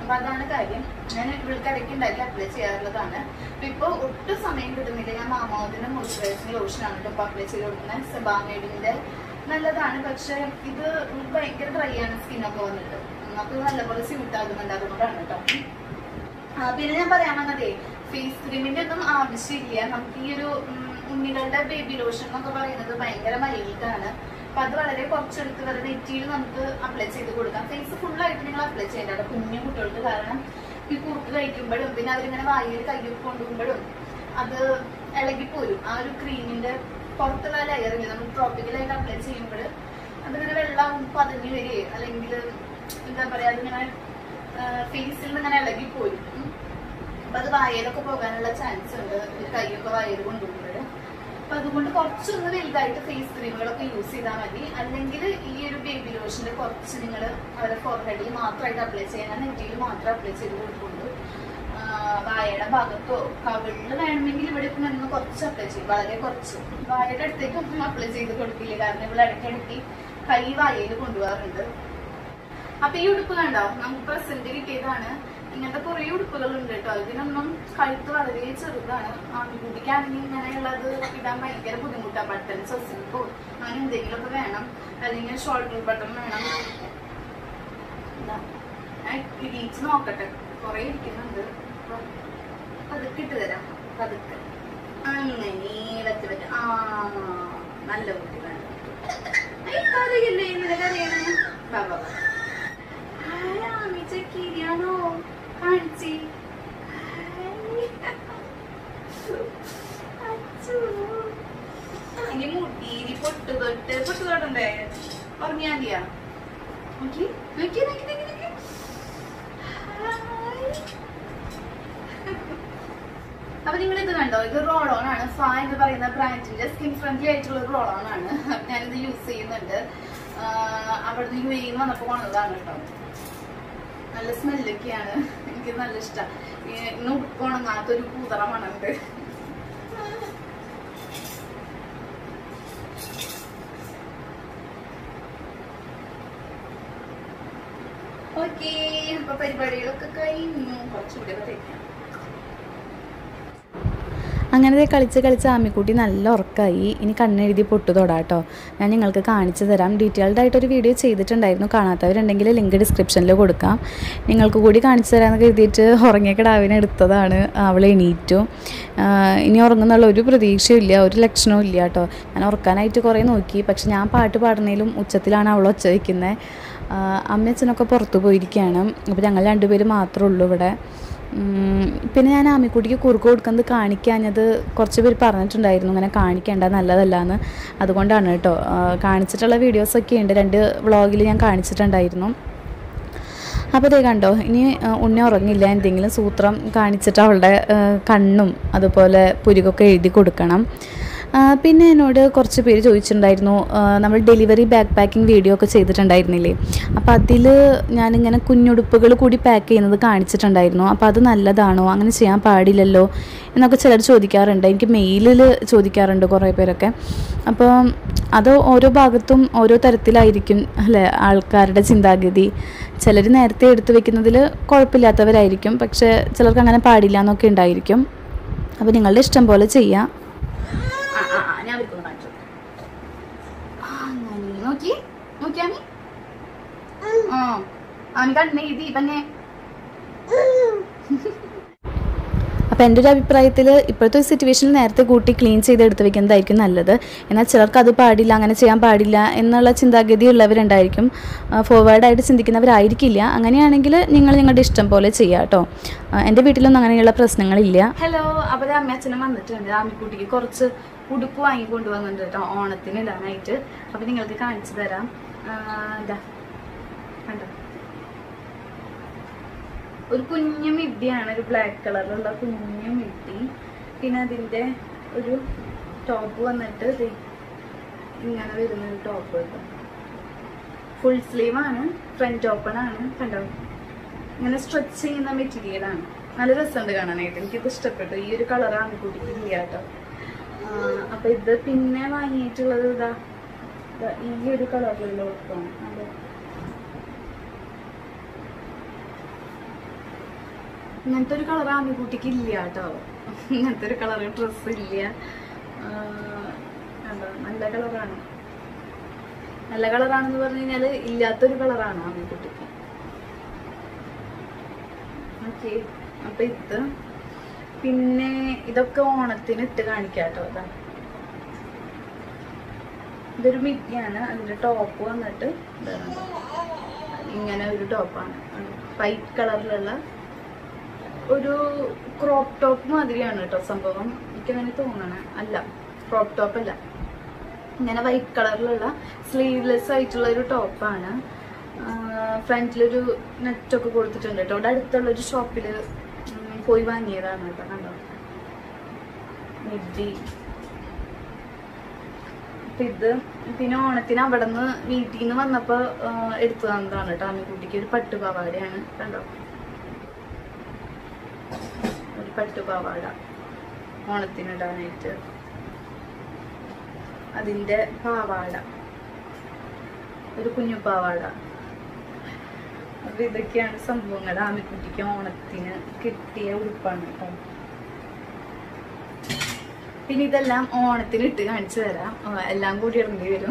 അപ്പൊ അതാണ് കാര്യം ഞാൻ ഇവൾക്ക് ഇടയ്ക്ക് ഉണ്ടാക്കി അപ്ലൈ ചെയ്യാറുള്ളതാണ് അപ്പൊ ഇപ്പൊ ഒട്ടും സമയം കിട്ടുന്നില്ല ഞാൻ മാമോദിന്റെ മോയ്സ്ചറൈസിംഗ് ലോഷനാണ് ഇപ്പൊ അപ്ലൈ ചെയ്ത് കൊടുക്കുന്നത് സെബാമേഡിന്റെ നല്ലതാണ് പക്ഷെ ഇത് ഭയങ്കര ഡ്രൈ ആണ് സ്കിന്നൊക്കെ വന്നിട്ട് ഉം, അപ്പൊ ഇത് നല്ലപോലെ സ്യൂട്ട് ആകുന്നുണ്ട് അതുകൊണ്ടാണ് കേട്ടോ ആ, പിന്നെ ഞാൻ പറയാൻ വന്നതേ ഫേസ് ക്രീമിന്റെ ഒന്നും ആവശ്യമില്ല നമുക്ക് ഈ ഒരു ഉം, ഉണ്ണികളുടെ ബേബി ലോഷൻ എന്നൊക്കെ പറയുന്നത് ഭയങ്കര മൈൽഡാണ് അപ്പൊ അത് വളരെ കുറച്ചെടുത്ത് വരെ നെറ്റിയിൽ നമുക്ക് അപ്ലൈ ചെയ്ത് കൊടുക്കാം ഫേസ് ഫുൾ ആയിട്ട് നിങ്ങൾ അപ്ലൈ ചെയ്യേണ്ട കേട്ടോ കുഞ്ഞു കുട്ടികൾക്ക് കാരണം ഈ കുറുക്ക് കഴിക്കുമ്പോഴും പിന്നെ അവരിങ്ങനെ വായിൽ കയ്യൊക്കെ കൊണ്ടുപോകുമ്പോഴും അത് ഇളകിപ്പോരും ആ ഒരു ക്രീമിന്റെ പുറത്തുള്ള ലെയറിൽ നമ്മൾ ട്രോപ്പിക്കലായിട്ട് അപ്ലൈ ചെയ്യുമ്പോൾ അതിങ്ങനെ വെള്ളം പതിഞ്ഞു വരികയോ അല്ലെങ്കിൽ എന്താ പറയാ അതിങ്ങനെ ഫേസിൽ നിന്ന് ഇങ്ങനെ ഇളകിപ്പോരും ഉം. അപ്പൊ അത് വായയിലൊക്കെ പോകാനുള്ള ചാൻസ് ഉണ്ട് ഒരു കൈയൊക്കെ വായയിൽ കൊണ്ടുപോകുമ്പോൾ അപ്പൊ അതുകൊണ്ട് കുറച്ചൊന്ന് വലുതായിട്ട് ഫേസ് ക്രീമുകളൊക്കെ യൂസ് ചെയ്താൽ മതി അല്ലെങ്കിൽ ഈ ഒരു ബേബി ലോഷന്റെ കുറച്ച് നിങ്ങൾ അവരുടെ ഫോർഹെഡിൽ മാത്രമായിട്ട് അപ്ലൈ ചെയ്യണം നെറ്റിയിൽ മാത്രം അപ്ലൈ ചെയ്ത് കൊടുക്കുള്ളൂ ആ, വായയുടെ ഭാഗത്തോ കവിളിൽ വേണമെങ്കിൽ ഇവിടെ ഇപ്പം നിന്ന് കുറച്ച് അപ്ലൈ ചെയ്യും വളരെ കുറച്ച് വായയുടെ അടുത്തേക്ക് ഒന്നും അപ്ലൈ ചെയ്ത് കൊടുക്കില്ല കാരണം ഇവിടെ ഇടയ്ക്കിടയ്ക്ക് കൈ വായയിൽ കൊണ്ടുപോകാറുണ്ട് അപ്പൊ ഈ ഉടുപ്പ് കണ്ടോ നമുക്ക് പ്രസന്റ് കിട്ടിയതാണ് ഇങ്ങനത്തെ കുറെ ഉടുപ്പുകൾ ഉണ്ട് കേട്ടോ ഇതിനൊന്നും കഴുത്ത് വളരെ ചെറുതാണ് ആൺകുട്ടിക്കാണെങ്കിൽ ഇങ്ങനെയുള്ളത് ഇടാൻ ഭയങ്കര ബുദ്ധിമുട്ടാണ് ബട്ടൺസ് സിൽക്കോ അങ്ങനെ എന്തെങ്കിലുമൊക്കെ വേണം അല്ലെങ്കിൽ ഷോൾഡർ ബട്ടൺ വേണം ഇതാ. ഞാൻ ഇടിച്ച് നോക്കട്ടെ കുറെ ഇരിക്കുന്നുണ്ട് അപ്പൊ പതുക്കെ ഇട്ട് തരാം പതുക്കെ അങ്ങനെ വെച്ച് വെച്ച് ആ നല്ല കുട്ടി വേണം കറിയില്ലേ ഇന്നലെ കറിയാണ് ബാബാ ാണോ കാണിച്ചി ഇനി മുട്ടീരി പൊട്ട് തൊട്ട് പൊട്ട് തൊട്ടണ്ടേ ഉറങ്ങിയാ മതിയാ നോക്കി നോക്കി നോക്കി നോക്കി നോക്കി ഹായ്. അപ്പൊ നിങ്ങൾ ഇത് കണ്ടോ ഇത് റോൾ ഓൺ ആണ് ഫാ എന്ന് പറയുന്ന ബ്രാൻഡിന്റെ സ്കിൻ ഫ്രണ്ട്ലി ആയിട്ടുള്ള റോൾ ഓൺ ആണ് ഞാനിത് യൂസ് ചെയ്യുന്നുണ്ട് ആഹ് അവിടുന്ന് യു എയിൽ വന്നപ്പോ വന്നതാണ് കേട്ടോ നല്ല സ്മെല്ലൊക്കെയാണ് എനിക്ക് നല്ല ഇഷ്ടം ഇന്ന് ഉണങ്ങാത്തൊരു കൂതറ മണമുണ്ട് ഓക്കേ അപ്പൊ പരിപാടികളൊക്കെ കഴിഞ്ഞു കുറച്ചുകൂടി ഒക്കെ തയ്ക്കാം അങ്ങനെ ദേ കളിച്ച് കളിച്ച് ആമിക്കുട്ടി നല്ല ഉറക്കമായി ഇനി കണ്ണെഴുതി പൊട്ടു തൊടാട്ടോ ഞാൻ നിങ്ങൾക്ക് കാണിച്ചു തരാം ഡീറ്റെയിൽഡ് ആയിട്ടൊരു വീഡിയോ ചെയ്തിട്ടുണ്ടായിരുന്നു കാണാത്തവരുണ്ടെങ്കിൽ ലിങ്ക് ഡിസ്ക്രിപ്ഷനിൽ കൊടുക്കാം നിങ്ങൾക്ക് കൂടി കാണിച്ചു തരാമെന്ന് കരുതിയിട്ട് ഉറങ്ങിയ കിടാവിനെ എടുത്തതാണ് അവൾ എണീറ്റു ആഹ് ഇനി ഉറങ്ങുന്നുള്ള ഒരു പ്രതീക്ഷയും ഇല്ല ഒരു ലക്ഷണവും ഇല്ല കേട്ടോ ഞാൻ ഉറക്കാനായിട്ട് കുറേ നോക്കി പക്ഷെ ഞാൻ പാട്ട് പാടുന്നതിലും ഉച്ചത്തിലാണ് അവൾ ഒച്ച വയ്ക്കുന്നത് അമ്മ അച്ഛനൊക്കെ പുറത്തു പോയിരിക്കുകയാണ് അപ്പോൾ ഞങ്ങൾ രണ്ടുപേരും മാത്രമേ ഉള്ളൂ ഇവിടെ ഉം, പിന്നെ ഞാൻ ആമിക്കുട്ടിക്ക് കുറുക്ക് കൊടുക്കുന്നത് കാണിക്കാഞ്ഞത് കുറച്ച് പേര് പറഞ്ഞിട്ടുണ്ടായിരുന്നു ഇങ്ങനെ കാണിക്കേണ്ട നല്ലതല്ല എന്ന് അതുകൊണ്ടാണ് കേട്ടോ ആ, കാണിച്ചിട്ടുള്ള വീഡിയോസൊക്കെ ഉണ്ട് രണ്ട് വ്ളോഗിൽ ഞാൻ കാണിച്ചിട്ടുണ്ടായിരുന്നു അപ്പോൾ ഇതേ കണ്ടോ ഇനി ആ, ഉണ്ണി ഉറങ്ങില്ല എന്തെങ്കിലും സൂത്രം കാണിച്ചിട്ട് അവളുടെ ആ, കണ്ണും അതുപോലെ പുരുകൊക്കെ എഴുതി കൊടുക്കണം ആ, പിന്നെ എന്നോട് കുറച്ച് പേര് ചോദിച്ചിട്ടുണ്ടായിരുന്നു ആ, നമ്മൾ ഡെലിവറി ബാക്ക് പാക്കിംഗ് വീഡിയോ ഒക്കെ ചെയ്തിട്ടുണ്ടായിരുന്നില്ലേ അപ്പോൾ അതിൽ ഞാനിങ്ങനെ കുഞ്ഞുടുപ്പുകൾ കൂടി പാക്ക് ചെയ്യുന്നത് കാണിച്ചിട്ടുണ്ടായിരുന്നു അപ്പോൾ അത് നല്ലതാണോ അങ്ങനെ ചെയ്യാൻ പാടില്ലല്ലോ എന്നൊക്കെ ചിലർ ചോദിക്കാറുണ്ട് എനിക്ക് മെയിലിൽ ചോദിക്കാറുണ്ട് കുറേ പേരൊക്കെ അപ്പോൾ അത് ഓരോ ഭാഗത്തും ഓരോ തരത്തിലായിരിക്കും അല്ലേ ആൾക്കാരുടെ ചിന്താഗതി ചിലർ നേരത്തെ എടുത്തു വെക്കുന്നതിൽ കുഴപ്പമില്ലാത്തവരായിരിക്കും പക്ഷേ ചിലർക്ക് അങ്ങനെ പാടില്ല എന്നൊക്കെ ഉണ്ടായിരിക്കും അപ്പോൾ നിങ്ങളുടെ ഇഷ്ടം പോലെ ചെയ്യാം ആ ആ ആ ഞാൻ അവർക്കൊന്ന് കാണിച്ചു ആ, അങ്ങനെ. നോക്കി നോക്കി ആമി ആ ആമി കണ്ണെഴുതി തന്നെ അപ്പോൾ എൻ്റെ ഒരു അഭിപ്രായത്തിൽ ഇപ്പോഴത്തെ ഒരു സിറ്റുവേഷനിൽ നേരത്തെ കൂട്ടി ക്ലീൻ ചെയ്ത് എടുത്ത് വെക്കുന്നതായിരിക്കും നല്ലത് എന്നാൽ ചിലർക്ക് അത് പാടില്ല അങ്ങനെ ചെയ്യാൻ പാടില്ല എന്നുള്ള ചിന്താഗതി ഉള്ളവരുണ്ടായിരിക്കും ഫോർവേഡായിട്ട് ചിന്തിക്കുന്നവരായിരിക്കില്ല അങ്ങനെയാണെങ്കിൽ നിങ്ങൾ നിങ്ങളുടെ ഇഷ്ടം പോലെ ചെയ്യാം കേട്ടോ എൻ്റെ വീട്ടിലൊന്നും അങ്ങനെയുള്ള പ്രശ്നങ്ങളില്ല ഹലോ അപ്പൊ അമ്മ അച്ഛനും വന്നിട്ടുണ്ട് ആമിക്കുട്ടിക്ക് കുറച്ച് ഉടുപ്പ് വാങ്ങി കൊണ്ടുവന്നിട്ടുണ്ട് കേട്ടോ ഓണത്തിന് ഇടാനായിട്ട് അപ്പൊ നിങ്ങൾക്ക് കാണിച്ചു തരാം ആ, ഇതാ കണ്ടോ ഒരു കുഞ്ഞു മിഡിയാണ് ഒരു ബ്ലാക്ക് കളറിലുള്ള കുഞ്ഞു മിഡി പിന്നെ അതിന്റെ ഒരു ടോപ്പ് വന്നിട്ട് ദേ ഇങ്ങനെ വരുന്ന ഒരു ടോപ്പ് കേട്ടോ ഫുൾ സ്ലീവ് ആണ് ഫ്രണ്ട് ഓപ്പൺ ആണ് കണ്ടോ ഇങ്ങനെ സ്ട്രെച്ച് ചെയ്യുന്ന മെറ്റീരിയൽ ആണ് നല്ല രസമുണ്ട് കാണാനായിട്ട് എനിക്കിത് ഇഷ്ടപ്പെട്ടു ഈ ഒരു കളർ ആൺകുട്ടിക്ക് ഇല്ല കേട്ടോ ആ, അപ്പൊ ഇത് പിന്നെ വാങ്ങിയിട്ടുള്ളത് ഇതാ ഇതാ ഈ ഒരു കളറിലുള്ള ഉടുപ്പാണ് അതെ ഇങ്ങനത്തെ ഒരു കളർ ആമിക്കുട്ടിക്ക് ഇല്ല കേട്ടോ ഇങ്ങനത്തെ ഒരു കളർ ഡ്രസ്സ് ഇല്ല ആ, കണ്ടോ നല്ല കളറാണ് നല്ല കളറാണെന്ന് പറഞ്ഞു കഴിഞ്ഞാല് ഇല്ലാത്തൊരു കളറാണ് ആമിക്കുട്ടിക്ക് ഓക്കെ അപ്പൊ ഇത് പിന്നെ ഇതൊക്കെ ഓണത്തിന് ഇട്ട് കാണിക്കാം കേട്ടോ അതാ ഇതൊരു മിഡിയാണ് അതിന്റെ ടോപ്പ് വന്നിട്ട് ഇതാണ് ഇങ്ങനെ ഒരു ടോപ്പാണ് വൈറ്റ് കളറിലുള്ള ഒരു ക്രോപ്പ് ടോപ്പ് മാതിരിയാണ് കേട്ടോ സംഭവം എനിക്കങ്ങനെ തോന്നണേ അല്ല ക്രോപ്പ് ടോപ്പ് അല്ല ഇങ്ങനെ വൈറ്റ് കളറിലുള്ള സ്ലീവ്ലെസ് ആയിട്ടുള്ള ഒരു ടോപ്പാണ് ഫ്രണ്ടിലൊരു നെറ്റൊക്കെ കൊടുത്തിട്ടുണ്ട് കേട്ടോ ഇവിടെ അടുത്തുള്ള ഒരു ഷോപ്പിൽ പോയി വാങ്ങിയതാണ് കേട്ടോ കണ്ടോ മിഡി അപ്പൊ ഇത് പിന്നെ ഓണത്തിന് അവിടെ നിന്ന് വീട്ടിൽ നിന്ന് വന്നപ്പോ ആ, എടുത്തു തന്നതാണ് കേട്ടോ അമ്മിക്കുട്ടിക്ക് ഒരു പട്ടുപാവാടയാണ് കണ്ടോ ഒരു പട്ടുപാവാട ഓണത്തിന് ഇടാനായിട്ട് അതിന്റെ പാവാട ഒരു കുഞ്ഞു പാവാട അപ്പൊ ഇതൊക്കെയാണ് സംഭവങ്ങൾ ആമിക്കുട്ടിക്ക് ഓണത്തിന് കിട്ടിയ ഉടുപ്പാണ് കേട്ടോ പിന്നെ ഇതെല്ലാം ഓണത്തിന് ഇട്ട് കാണിച്ചു തരാം ആ, എല്ലാം കൂടി ഇറങ്ങി വരും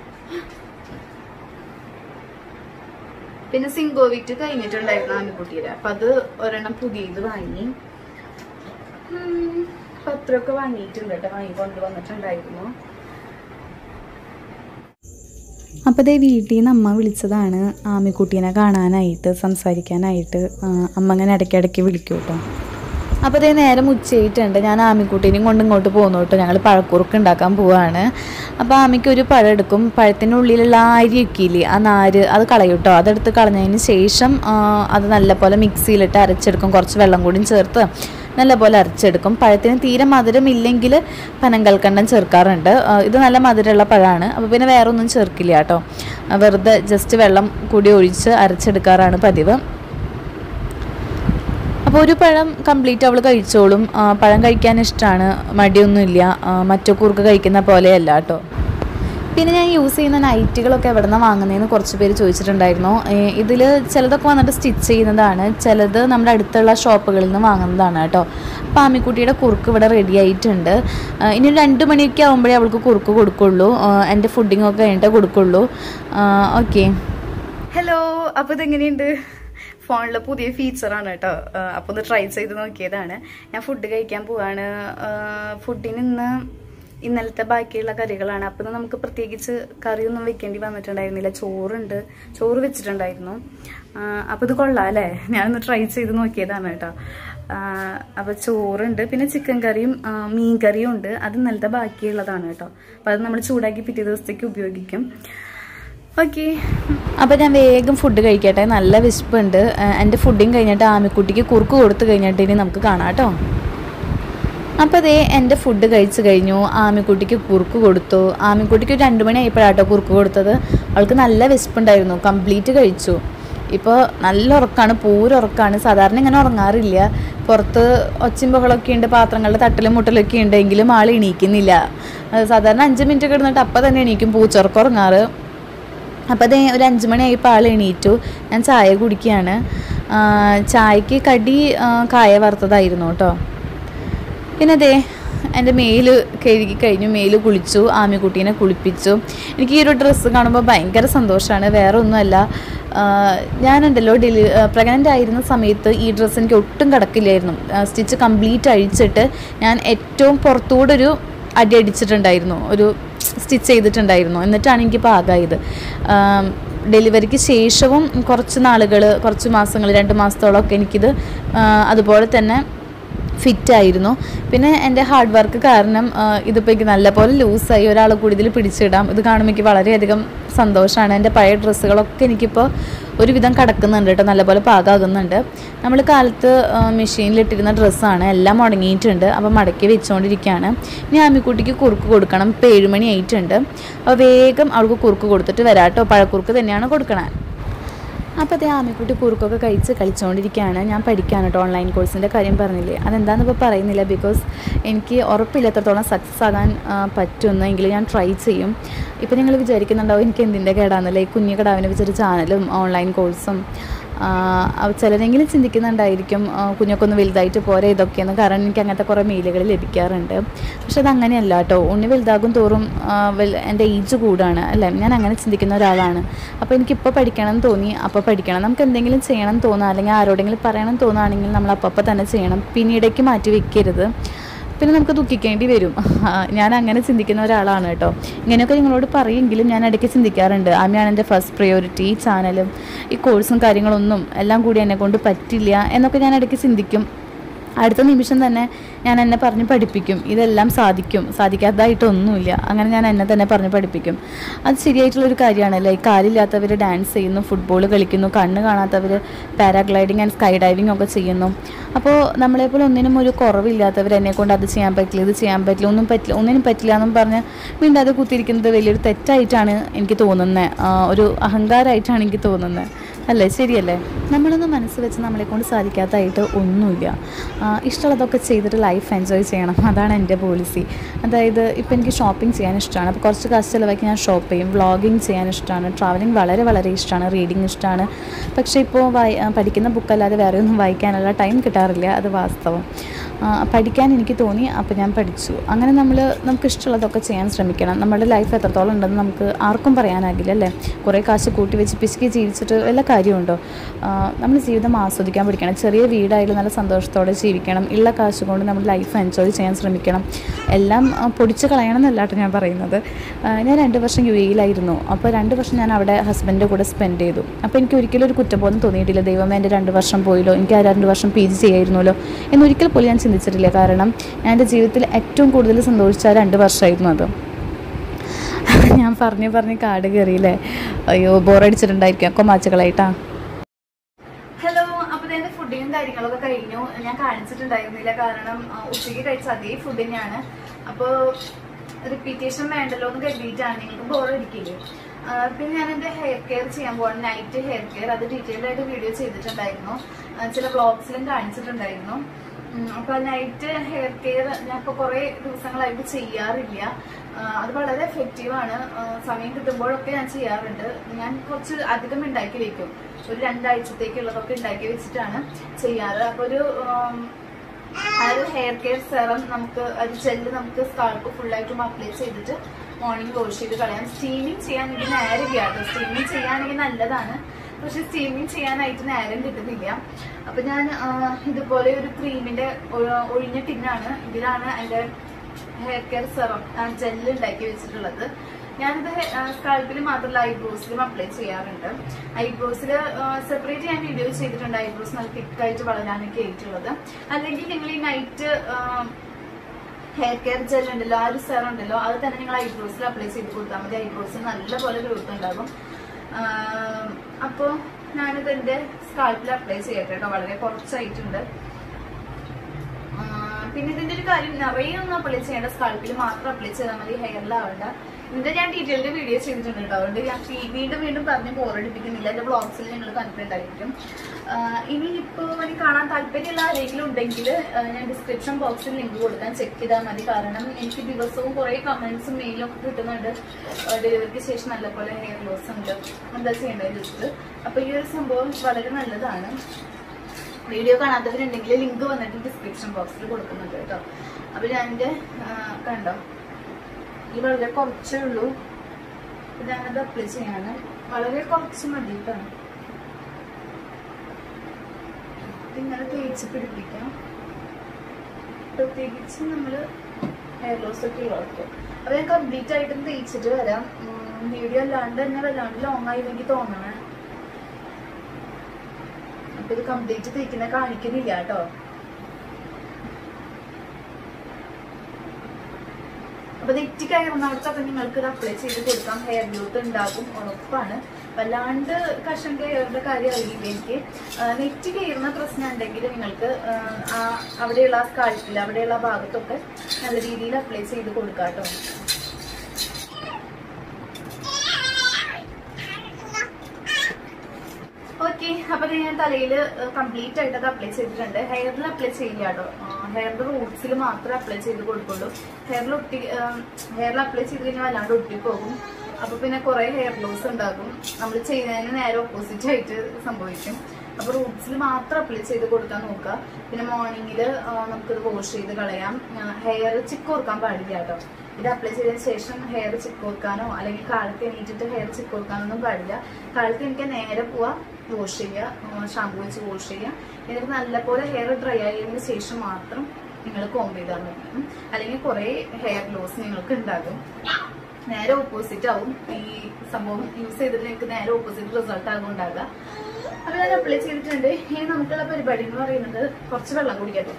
പിന്നെ സിങ്കോവിറ്റ് കഴിഞ്ഞിട്ടുണ്ടായിരുന്നു ആമിക്കുട്ടിയുടെ അപ്പൊ അത് ഒരെണ്ണം പുതിയത് വാങ്ങി ഉം, പത്രമൊക്കെ വാങ്ങിയിട്ടുണ്ട് കേട്ടോ വാങ്ങി കൊണ്ടുവന്നിട്ടുണ്ടായിരുന്നു അപ്പോൾ ഇതേ വീട്ടിൽ നിന്ന് അമ്മ വിളിച്ചതാണ് ആമിക്കുട്ടീനെ കാണാനായിട്ട് സംസാരിക്കാനായിട്ട് ആ, അമ്മ അങ്ങനെ ഇടയ്ക്കിടയ്ക്ക് വിളിക്കും കേട്ടോ അപ്പോൾ ഇതേ നേരം ഉച്ചയായിട്ടുണ്ട് ഞാൻ ആമിക്കുട്ടീനെയും കൊണ്ട് ഇങ്ങോട്ട് പോകുന്നു കേട്ടോ ഞങ്ങൾ പഴക്കുറുക്ക് ഉണ്ടാക്കാൻ പോവാണ് അപ്പോൾ ആമിക്ക് ഒരു പഴം എടുക്കും പഴത്തിൻ്റെ ഉള്ളിലുള്ള ആ അരിയൊക്കെ ഇല്ലേ ആ നാര് അത് കളയും കേട്ടോ അതെടുത്ത് കളഞ്ഞതിന് ശേഷം ആ, അത് നല്ലപോലെ മിക്സിയിലിട്ട് അരച്ചെടുക്കും കുറച്ച് വെള്ളം കൂടിയും ചേർത്ത് നല്ലപോലെ അരച്ചെടുക്കും പഴത്തിന് തീരെ മധുരമില്ലെങ്കിൽ പനങ്കൽക്കണ്ടം ചേർക്കാറുണ്ട് ആ, ഇത് നല്ല മധുരമുള്ള പഴമാണ് അപ്പോൾ പിന്നെ വേറെ ഒന്നും ചേർക്കില്ല കേട്ടോ ആ, വെറുതെ ജസ്റ്റ് വെള്ളം കൂടി ഒഴിച്ച് അരച്ചെടുക്കാറാണ് പതിവ് അപ്പോൾ ഒരു പഴം കംപ്ലീറ്റ് അവൾ കഴിച്ചോളും ആ, പഴം കഴിക്കാൻ ഇഷ്ടമാണ് മടിയൊന്നുമില്ല ആ, മറ്റു കുറുക്ക് കഴിക്കുന്ന പോലെയല്ല കേട്ടോ പിന്നെ ഞാൻ യൂസ് ചെയ്യുന്ന നൈറ്റുകളൊക്കെ എവിടെ നിന്നാണ് വാങ്ങുന്നതെന്ന് കുറച്ച് പേര് ചോദിച്ചിട്ടുണ്ടായിരുന്നു ഇതിൽ ചിലതൊക്കെ വന്നിട്ട് സ്റ്റിച്ച് ചെയ്യുന്നതാണ് ചിലത് നമ്മുടെ അടുത്തുള്ള ഷോപ്പുകളിൽ നിന്ന് വാങ്ങുന്നതാണ് കേട്ടോ അപ്പോൾ ആമിക്കുട്ടിയുടെ കുറുക്ക് ഇവിടെ റെഡി ആയിട്ടുണ്ട് ആ, ഇനി ഒരു രണ്ട് മണിയൊക്കെ ആകുമ്പോഴേ അവൾക്ക് കുറുക്ക് കൊടുക്കുള്ളൂ ആ, എൻ്റെ ഫുഡിങ് ഒക്കെ കഴിഞ്ഞിട്ടേ കൊടുക്കുള്ളൂ ഓക്കെ ഹലോ അപ്പൊ ഇതെങ്ങനെയുണ്ട് ഫോണിലെ പുതിയ ഫീച്ചറാണ് കേട്ടോ അപ്പൊ ഒന്ന് ട്രൈ ചെയ്ത് നോക്കിയതാണ് ഞാൻ ഫുഡ് കഴിക്കാൻ പോവാണ് ഫുഡിന് ഇന്ന് ഇന്നലത്തെ ബാക്കിയുള്ള കറികളാണ് അപ്പൊ ഇന്ന് നമുക്ക് പ്രത്യേകിച്ച് കറിയൊന്നും വെക്കേണ്ടി വന്നിട്ടുണ്ടായിരുന്നില്ല ചോറുണ്ട് ചോറ് വെച്ചിട്ടുണ്ടായിരുന്നു ആ, അപ്പൊ ഇത് കൊള്ളാം അല്ലേ ഞാനൊന്ന് ട്രൈ ചെയ്ത് നോക്കിയതാണ് കേട്ടോ ആ, അപ്പൊ ചോറുണ്ട് പിന്നെ ചിക്കൻ കറിയും ആ, മീൻ കറിയും ഉണ്ട് അത് ഇന്നലത്തെ ബാക്കിയുള്ളതാണ് കേട്ടോ അപ്പൊ അത് നമ്മൾ ചൂടാക്കി പിറ്റേ ദിവസത്തേക്ക് ഉപയോഗിക്കും ഓക്കെ അപ്പോൾ ഞാൻ വേഗം ഫുഡ് കഴിക്കട്ടെ നല്ല വിശപ്പുണ്ട് ഏഹ് എൻ്റെ ഫുഡിങ് കഴിഞ്ഞിട്ട് ആമിക്കുട്ടിക്ക് കുറുക്ക് കൊടുത്തു കഴിഞ്ഞിട്ട് ഇനി നമുക്ക് കാണാം കേട്ടോ അപ്പോൾ അതേ എൻ്റെ ഫുഡ് കഴിച്ചു കഴിഞ്ഞു ആമിക്കുട്ടിക്ക് കുറുക്ക് കൊടുത്തു ആമിക്കുട്ടിക്ക് ഒരു രണ്ട് മണി ആയപ്പോഴാട്ടോ കുറുക്ക് കൊടുത്തത് അവൾക്ക് നല്ല വിശപ്പുണ്ടായിരുന്നു കംപ്ലീറ്റ് കഴിച്ചു ഇപ്പോൾ നല്ല ഉറക്കമാണ് പൂരുറക്കമാണ് സാധാരണ ഇങ്ങനെ ഉറങ്ങാറില്ല പുറത്ത് ഒച്ചയും ബഹളമൊക്കെ ഉണ്ട് പാത്രങ്ങളുടെ തട്ടലും മുട്ടലൊക്കെ ഉണ്ടെങ്കിലും ആൾ എണീക്കുന്നില്ല അത് സാധാരണ അഞ്ച് മിനിറ്റ് കിടന്നിട്ട് അപ്പം തന്നെ എണീക്കും പൂച്ചുറക്കം ഉറങ്ങാറ് അപ്പോൾ അതേ ഒരു അഞ്ച് മണിയായപ്പോൾ ആൾ എണീറ്റു ഞാൻ ചായ കുടിക്കുകയാണ് ആ, ചായക്ക് കടി ആ, കായ വറുത്തതായിരുന്നു കേട്ടോ പിന്നെ അതെ എൻ്റെ മേല് കഴുകി കഴിഞ്ഞു മേല് കുളിച്ചു ആമിക്കുട്ടീനെ കുളിപ്പിച്ചു എനിക്ക് ഈ ഒരു ഡ്രസ്സ് കാണുമ്പോൾ ഭയങ്കര സന്തോഷമാണ് വേറെ ഒന്നുമല്ല ആ, ഞാനുണ്ടല്ലോ ഡെലി പ്രഗ്നൻ്റ് ആയിരുന്ന സമയത്ത് ഈ ഡ്രസ്സ് എനിക്ക് ഒട്ടും കിടക്കില്ലായിരുന്നു സ്റ്റിച്ച് കംപ്ലീറ്റ് അഴിച്ചിട്ട് ഞാൻ ഏറ്റവും പുറത്തൂടെ ഒരു അടി അടിച്ചിട്ടുണ്ടായിരുന്നു ഒരു സ്റ്റിച്ച് ചെയ്തിട്ടുണ്ടായിരുന്നു എന്നിട്ടാണ് എനിക്ക് പാകമായത് ആം, ഡെലിവറിക്ക് ശേഷവും കുറച്ച് നാളുകൾ കുറച്ച് മാസങ്ങൾ രണ്ട് മാസത്തോളമൊക്കെ എനിക്കിത് ആ, അതുപോലെ തന്നെ ഫിറ്റായിരുന്നു പിന്നെ എൻ്റെ ഹാർഡ് വർക്ക് കാരണം ആ, ഇതിപ്പോൾ എനിക്ക് നല്ലപോലെ ലൂസായി ഒരാൾ കൂടി ഇതിൽ പിടിച്ചിടാം ഇത് കാണുമ്പോൾ എനിക്ക് വളരെയധികം സന്തോഷമാണ് എൻ്റെ പഴയ ഡ്രസ്സുകളൊക്കെ എനിക്കിപ്പോൾ ഒരുവിധം കിടക്കുന്നുണ്ട് കേട്ടോ നല്ലപോലെ പാകാകുന്നുണ്ട് നമ്മൾ കാലത്ത് മെഷീനിലിട്ടിരുന്ന ഡ്രസ്സാണ് എല്ലാം മുടങ്ങിയിട്ടുണ്ട് അപ്പോൾ മടക്കി വെച്ചുകൊണ്ടിരിക്കുകയാണ് ഇനി ആമിക്കുട്ടിക്ക് കുറുക്ക് കൊടുക്കണം ഇപ്പോൾ ഏഴുമണി ആയിട്ടുണ്ട് അപ്പോൾ വേഗം അവൾക്ക് കുറുക്ക് കൊടുത്തിട്ട് വരാം കേട്ടോ പഴക്കുറുക്ക് തന്നെയാണ് കൊടുക്കണേ അപ്പോൾ അതേ ആമിക്കുട്ടി കുറുക്കൊക്കെ കഴിച്ച് കളിച്ചുകൊണ്ടിരിക്കുകയാണ് ഞാൻ പഠിക്കാൻ കേട്ടോ ഓൺലൈൻ കോഴ്സിൻ്റെ കാര്യം പറഞ്ഞില്ലേ അതെന്താണെന്ന് ഇപ്പോൾ പറയുന്നില്ല ബിക്കോസ് എനിക്ക് ഉറപ്പില്ലാത്തത്തോളം സക്സസ് ആകാൻ ആ, പറ്റുമെന്നെങ്കിൽ ഞാൻ ട്രൈ ചെയ്യും ഇപ്പോൾ നിങ്ങൾ വിചാരിക്കുന്നുണ്ടാവും എനിക്ക് എന്തിൻ്റെ കേടാന്നല്ലേ ഈ കുഞ്ഞു കടാവിനെ വെച്ചൊരു ചാനലും ഓൺലൈൻ കോഴ്സും ചിലരെങ്കിലും ചിന്തിക്കുന്നുണ്ടായിരിക്കും ആ, കുഞ്ഞൊക്കെ ഒന്ന് വലുതായിട്ട് പോരെ ഇതൊക്കെയെന്ന് കാരണം എനിക്ക് അങ്ങനത്തെ കുറേ മെയിലുകൾ ലഭിക്കാറുണ്ട് പക്ഷെ അത് അങ്ങനെയല്ല കേട്ടോ ഉണ്ണി വലുതാകും തോറും ആ, വൽ- എൻ്റെ ഏജ് കൂടാണ് അല്ലേ ഞാൻ അങ്ങനെ ചിന്തിക്കുന്ന ഒരാളാണ് അപ്പോൾ എനിക്കിപ്പോൾ പഠിക്കണം എന്ന് തോന്നി അപ്പോൾ പഠിക്കണം നമുക്ക് എന്തെങ്കിലും ചെയ്യണം എന്ന് തോന്നുക അല്ലെങ്കിൽ ആരോടെങ്കിലും പറയണം എന്ന് തോന്നുകയാണെങ്കിൽ നമ്മൾ അപ്പോൾ തന്നെ ചെയ്യണം പിന്നീടേക്ക് മാറ്റി വെക്കരുത് പിന്നെ നമുക്ക് ദുഃഖിക്കേണ്ടി വരും ഞാൻ അങ്ങനെ ചിന്തിക്കുന്ന ഒരാളാണ് കേട്ടോ ഇങ്ങനെയൊക്കെ നിങ്ങളോട് പറയുമെങ്കിലും ഞാൻ ഇടയ്ക്ക് ചിന്തിക്കാറുണ്ട് ആമിയാണ് എൻ്റെ ഫസ്റ്റ് പ്രയോറിറ്റി ഈ ചാനലും ഈ കോഴ്സും കാര്യങ്ങളൊന്നും എല്ലാം കൂടി എന്നെ കൊണ്ട് പറ്റില്ല എന്നൊക്കെ ഞാൻ ഇടയ്ക്ക് ചിന്തിക്കും അടുത്ത നിമിഷം തന്നെ ഞാൻ എന്നെ പറഞ്ഞ് പഠിപ്പിക്കും ഇതെല്ലാം സാധിക്കും സാധിക്കാത്തതായിട്ടൊന്നുമില്ല അങ്ങനെ ഞാൻ എന്നെ തന്നെ പറഞ്ഞ് പഠിപ്പിക്കും അത് ശരിയായിട്ടുള്ളൊരു കാര്യമാണല്ലേ ഈ കാലില്ലാത്തവർ ഡാൻസ് ചെയ്യുന്നു ഫുട്ബോൾ കളിക്കുന്നു കണ്ണ് കാണാത്തവർ പാരാഗ്ലൈഡിങ് ആൻഡ് സ്കൈ ഡൈവിംഗ് ഒക്കെ ചെയ്യുന്നു അപ്പോൾ നമ്മളെപ്പോലെ ഒന്നിനും ഒരു കുറവില്ലാത്തവർ എന്നെ കൊണ്ട് അത് ചെയ്യാൻ പറ്റില്ല ഇത് ചെയ്യാൻ പറ്റില്ല ഒന്നും പറ്റില്ല ഒന്നിനും പറ്റില്ല എന്നും പറഞ്ഞ് മിണ്ടാതെ കുത്തിയിരിക്കുന്നത് വലിയൊരു തെറ്റായിട്ടാണ് എനിക്ക് തോന്നുന്നത് ഒരു അഹങ്കാരമായിട്ടാണ് എനിക്ക് തോന്നുന്നത് അല്ലേ ശരിയല്ലേ നമ്മളൊന്ന് മനസ്സ് വെച്ച് നമ്മളെ കൊണ്ട് സാധിക്കാത്തതായിട്ട് ഒന്നുമില്ല ആ, ഇഷ്ടമുള്ളതൊക്കെ ചെയ്തിട്ട് ലൈഫ് എൻജോയ് ചെയ്യണം അതാണ് എൻ്റെ പോളിസി അതായത് ഇപ്പോൾ എനിക്ക് ഷോപ്പിംഗ് ചെയ്യാൻ ഇഷ്ടമാണ് അപ്പോൾ കുറച്ച് കാശ് ചിലവാക്കി ഞാൻ ഷോപ്പ് ചെയ്യും വ്ളോഗിങ് ചെയ്യാൻ ഇഷ്ടമാണ് ട്രാവലിംഗ് വളരെ വളരെ ഇഷ്ടമാണ് റീഡിങ് ഇഷ്ടമാണ് പക്ഷേ ഇപ്പോൾ വായി ആ, പഠിക്കുന്ന ബുക്കല്ലാതെ വേറെ ഒന്നും വായിക്കാനുള്ള ടൈം കിട്ടാറില്ല അത് വാസ്തവം ആ, പഠിക്കാൻ എനിക്ക് തോന്നി അപ്പോൾ ഞാൻ പഠിച്ചു അങ്ങനെ നമ്മൾ നമുക്ക് ഇഷ്ടമുള്ളതൊക്കെ ചെയ്യാൻ ശ്രമിക്കണം നമ്മുടെ ലൈഫ് എത്രത്തോളം ഉണ്ടെന്ന് നമുക്ക് ആർക്കും പറയാനാകില്ല അല്ലേ കുറേ കാശ് കൂട്ടി വെച്ച് പിശുക്കി ജീവിച്ചിട്ട് വല്ല കാര്യമുണ്ടോ നമ്മൾ ജീവിതം ആസ്വദിക്കാൻ പഠിക്കണം ചെറിയ വീടായാലും നല്ല സന്തോഷത്തോടെ ജീവിക്കണം ഉള്ള കാശ് കൊണ്ട് നമ്മൾ ലൈഫ് എൻജോയ് ചെയ്യാൻ ശ്രമിക്കണം എല്ലാം ആ, പൊടിച്ച് കളയണം എന്നല്ല കേട്ടോ ഞാൻ പറയുന്നത് ആ, ഞാൻ രണ്ട് വർഷം യു എയിലായിരുന്നു അപ്പോൾ രണ്ട് വർഷം ഞാൻ അവിടെ ഹസ്ബൻഡിൻ്റെ കൂടെ സ്പെൻഡ് ചെയ്തു അപ്പോൾ എനിക്ക് ഒരിക്കലും ഒരു കുറ്റബോധം തോന്നിയിട്ടില്ല ദൈവമേ എൻ്റെ രണ്ട് വർഷം പോയല്ലോ എനിക്ക് ആ രണ്ട് വർഷം പി ജി ചെയ്യായിരുന്നല്ലോ എന്നൊരിക്കൽ പോലും ഞാൻ ചിന്തിച്ചിട്ടില്ല കാരണം ഞാൻ എൻ്റെ ജീവിതത്തിൽ ഏറ്റവും കൂടുതൽ സന്തോഷിച്ച ആ രണ്ട് വർഷമായിരുന്നു അത് ഞാൻ പറഞ്ഞ് പറഞ്ഞ് കാട് കയറിയില്ലേ അയ്യോ ബോറടിച്ചിട്ടുണ്ടായിരിക്കും കൊമാച്ചകളായിട്ടാ ഹലോ അപ്പൊ എന്റെ ഫുഡിങ്ങും കാര്യങ്ങളൊക്കെ കഴിഞ്ഞു ഞാൻ കാണിച്ചിട്ടുണ്ടായിരുന്നില്ല കാരണം ആ, ഉച്ചയ്ക്ക് കഴിച്ച അതേ ഫുഡ് തന്നെയാണ് അപ്പൊ റിപ്പീറ്റേഷൻ വേണ്ടല്ലോ എന്ന് കരുതിയിട്ടാണ് നിങ്ങൾക്ക് ബോറടിക്കില്ലേ ആ, പിന്നെ ഞാൻ എന്റെ ഹെയർ കെയർ ചെയ്യാൻ പോകണം നൈറ്റ് ഹെയർ കെയർ അത് ഡീറ്റെയിൽഡ് ആയിട്ട് വീഡിയോ ചെയ്തിട്ടുണ്ടായിരുന്നു ആ, ചില വ്ളോഗ്സിലും കാണിച്ചിട്ടുണ്ടായിരുന്നു ഉം, അപ്പൊ നൈറ്റ് ഹെയർ കെയർ ഞാൻ ഇപ്പൊ കുറെ ദിവസങ്ങളായിട്ട് ചെയ്യാറില്ല ആ, അത് വളരെ എഫക്റ്റീവ് ആണ് ആ, സമയം കിട്ടുമ്പോഴൊക്കെ ഞാൻ ചെയ്യാറുണ്ട് ഞാൻ കുറച്ച് അധികം ഉണ്ടാക്കി വെക്കും ഒരു രണ്ടാഴ്ചത്തേക്കുള്ളതൊക്കെ ഉണ്ടാക്കി വെച്ചിട്ടാണ് ചെയ്യാറ് അപ്പൊ ഒരു ഉം, ആ ഒരു ഹെയർ കെയർ സെറം നമുക്ക് ഒരു ജെല്ല് നമുക്ക് സ്കാൾപ്പ് ഫുള്ളായിട്ടും അപ്ലൈ ചെയ്തിട്ട് മോർണിംഗ് വാഷ് ചെയ്ത് കളയാം സ്റ്റീമിങ് ചെയ്യാൻ എനിക്ക് നേരമില്ല കേട്ടോ സ്റ്റീമിങ് ചെയ്യാണെങ്കിൽ നല്ലതാണ് പക്ഷെ സ്റ്റീമിങ് ചെയ്യാനായിട്ട് നേരം കിട്ടുന്നില്ല അപ്പൊ ഞാൻ ആ, ഇതുപോലെ ഒരു ക്രീമിന്റെ ഒ- ഒഴിഞ്ഞ ടിന്നാണ് ഇതിലാണ് എന്റെ ഹെയർ കെയർ സെറം ജെല്ല് ഉണ്ടാക്കി വെച്ചിട്ടുള്ളത് ഞാനിത് സ്കാൾപ്പിൽ മാത്രമല്ല ഐബ്രോസിലും അപ്ലൈ ചെയ്യാറുണ്ട് ഐബ്രോസിൽ സെപ്പറേറ്റ് ഞാൻ വീഡിയോ ചെയ്തിട്ടുണ്ട് ഐബ്രോസ് നല്ല തിക്കായിട്ട് വളരാനൊക്കെ ആയിട്ടുള്ളത് അല്ലെങ്കിൽ നിങ്ങൾ ഈ നൈറ്റ് ഹെയർ കെയർ ജെൽ ഉണ്ടല്ലോ ആ ഒരു സെറം ഉണ്ടല്ലോ അത് തന്നെ നിങ്ങൾ ഐബ്രോസിൽ അപ്ലൈ ചെയ്ത് കൊടുത്താൽ മതി ഐബ്രോസിൽ നല്ലപോലെ ഗ്രോത്ത് ഉണ്ടാകും ആഹ് അപ്പോ ഞാനിത് എന്റെ സ്കാൾപ്പിൽ അപ്ലൈ ചെയ്യട്ടെ കേട്ടോ വളരെ കുറച്ചായിട്ടുണ്ട് ആഹ് പിന്നെ ഇതിന്റെ ഒരു കാര്യം നിറയെ ഒന്നും അപ്ലൈ ചെയ്യേണ്ട സ്കാൾപ്പിൽ മാത്രം അപ്ലൈ ചെയ്താൽ മതി ഹെയറിലാവണ്ട ഇതിന്റെ ഞാൻ ഡീറ്റെയിൽഡ് വീഡിയോ ചെയ്തിട്ടുണ്ട് കേട്ടോ അതുകൊണ്ട് ഞാൻ വീ- വീണ്ടും വീണ്ടും പറഞ്ഞ് ബോറടിപ്പിക്കുന്നില്ല എന്റെ ബ്ലോഗ്സിൽ നിങ്ങൾ കണ്ടിട്ടുണ്ടായിരിക്കും ആഹ് ഇനി ഇപ്പോൾ എനിക്ക് കാണാൻ താല്പര്യമുള്ള ആരെങ്കിലും ഉണ്ടെങ്കിൽ ഞാൻ ഡിസ്ക്രിപ്ഷൻ ബോക്സിൽ ലിങ്ക് കൊടുക്കാൻ ചെക്ക് ചെയ്താൽ മതി കാരണം എനിക്ക് ദിവസവും കുറേ കമന്റ്സും മെയിലും ഒക്കെ കിട്ടുന്നുണ്ട് ഡെലിവറിക്ക് ശേഷം നല്ലപോലെ ഹെയർ ലോസ് ഉണ്ട് എന്താ ചെയ്യേണ്ടത് ചോദിച്ചിട്ട് അപ്പൊ ഈ ഒരു സംഭവം വളരെ നല്ലതാണ് വീഡിയോ കാണാത്തവരുണ്ടെങ്കിൽ ലിങ്ക് വന്നിട്ട് ഡിസ്ക്രിപ്ഷൻ ബോക്സിൽ കൊടുക്കുന്നുണ്ട് കേട്ടോ അപ്പൊ ഞാൻ എൻ്റെ കണ്ടോ ഈ വളരെ കുറച്ചേ ഉള്ളൂ അപ്പൊ ഞാനത് അപ്ലൈ ചെയ്യാണ് വളരെ കുറച്ച് മതി കേട്ടോ ഇതിങ്ങനെ തേച്ച് പിടിപ്പിക്കാം പ്രത്യേകിച്ച് നമ്മൾ ഹെയർ ലോസ് ഒക്കെ ഉള്ളവർക്ക് അപ്പൊ ഞാൻ കംപ്ലീറ്റ് ആയിട്ടും തേച്ചിട്ട് വരാം വീഡിയോ അല്ലാണ്ട് തന്നെ വല്ലാണ്ട് ലോങ് ആയി എനിക്ക് തോന്നണേ അപ്പൊ ഇത് കംപ്ലീറ്റ് തേക്കുന്ന കാണിക്കുന്നില്ല കേട്ടോ അപ്പൊ നെറ്റ് കയറുന്നവർക്കൊക്കെ നിങ്ങൾക്ക് ഇത് അപ്ലൈ ചെയ്ത് കൊടുക്കാം ഹെയർ ഗ്രോത്ത് ഉണ്ടാകും ഉറപ്പാണ് വല്ലാണ്ട് കഷന്റെ ഹെയറിന്റെ കാര്യം അറിയില്ല എനിക്ക് നെറ്റ് കയറുന്ന പ്രശ്നം ഉണ്ടെങ്കിൽ നിങ്ങൾക്ക് ആ, ആ അവിടെയുള്ള ആ സ്കാൾപ്പിൽ അവിടെയുള്ള ആ ഭാഗത്തൊക്കെ നല്ല രീതിയിൽ അപ്ലൈ ചെയ്ത് കൊടുക്കാം കേട്ടോ ഓക്കെ അപ്പൊ ഇത് ഞാൻ തലയിൽ കംപ്ലീറ്റ് ആയിട്ട് അത് അപ്ലൈ ചെയ്തിട്ടുണ്ട് ഹെയറിൽ അപ്ലൈ ചെയ്യില്ല കേട്ടോ ഹെയറിന്റെ റൂട്ട്സിൽ മാത്രമേ അപ്ലൈ ചെയ്ത് കൊടുക്കുള്ളൂ ഹെയറിൽ ഒട്ടി ഹെയറിൽ അപ്ലൈ ചെയ്ത് കഴിഞ്ഞാൽ വല്ലാണ്ട് ഒട്ടിപ്പോകും അപ്പൊ പിന്നെ കുറെ ഹെയർ ലോസ് ഉണ്ടാകും നമ്മൾ ചെയ്യുന്നതിന് നേരെ ഓപ്പോസിറ്റ് ആയിട്ട് സംഭവിക്കും അപ്പൊ റൂട്ട്സിൽ മാത്രം അപ്ലൈ ചെയ്ത് കൊടുക്കാൻ നോക്കുക പിന്നെ മോർണിംഗിൽ നമുക്കിത് വാഷ് ചെയ്ത് കളയാം ഹെയർ ചിക്കോർക്കാൻ പാടില്ല കേട്ടോ ഇത് അപ്ലൈ ചെയ്തതിന് ശേഷം ഹെയർ ചിക്കോർക്കാനോ അല്ലെങ്കിൽ കാലത്ത് എണീറ്റിട്ട് ഹെയർ ചിക്കോർക്കാനോ ഒന്നും പാടില്ല കാലത്ത് എനിക്ക് നേരെ പോവാ വാഷ് ചെയ്യുക ഷാമ്പു വെച്ച് വാഷ് ചെയ്യുക എന്നിട്ട് നല്ലപോലെ ഹെയർ ഡ്രൈ ആയതിനു ശേഷം മാത്രം നിങ്ങൾ കോംബ് ചെയ്താൽ മതി ഉം. അല്ലെങ്കിൽ കുറേ ഹെയർ ലോസ് നിങ്ങൾക്ക് ഉണ്ടാകും നേരെ ഓപ്പോസിറ്റ് ആവും ഈ സംഭവം യൂസ് ചെയ്തിട്ട് നിങ്ങൾക്ക് നേരെ ഓപ്പോസിറ്റ് റിസൾട്ട് ആകും ഉണ്ടാകുക അപ്പൊ ഞാൻ അപ്ലൈ ചെയ്തിട്ടുണ്ട് ഇനി നമുക്കുള്ള പരിപാടി എന്ന് പറയുന്നത് കുറച്ച് വെള്ളം കുടിക്കട്ടെ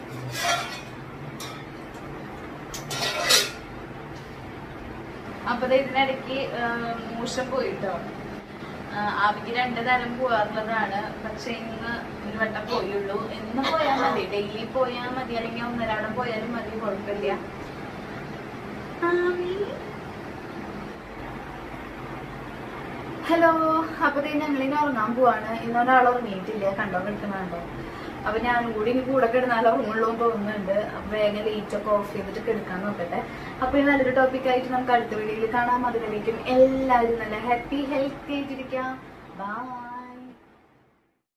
അപ്പൊ ദേ ഇതിനിടയ്ക്ക് മൂഷം പോയിട്ടോ ആവിക്ക് രണ്ട് തരം പോകാറുള്ളതാണ് പക്ഷെ ഇന്ന് ഒരു വട്ടം പോയുള്ളൂ എന്ന് പോയാൽ മതി ഡെയിലി പോയാൽ മതി അല്ലെങ്കിൽ ഒന്നരാടം പോയാലും മതി കുഴപ്പമില്ല ആമി. ഹലോ അപ്പൊ ദേ ഞങ്ങളിനി ഉറങ്ങാൻ പോവാണ് ഇന്ന് ഒരാൾ ഉറങ്ങിയിട്ടില്ല കണ്ടോ കിടക്കണുണ്ടോ അപ്പൊ ഞാനും കൂടി ഇനി കൂടെ കിടന്നാലും ഉറങ്ങുള്ളൂ എന്ന് തോന്നുന്നുണ്ട് അപ്പൊ വേഗം ലൈറ്റ് ഒക്കെ ഓഫ് ചെയ്തിട്ട് കിടക്കാൻ നോക്കട്ടെ അപ്പൊ ഈ നല്ലൊരു ടോപ്പിക് ആയിട്ട് നമുക്ക് അടുത്ത വീഡിയോയിൽ കാണാം അതുവരേക്കും എല്ലാവരും നല്ല ഹാപ്പി ഹെൽത്തി ആയിട്ടിരിക്കാം ബൈ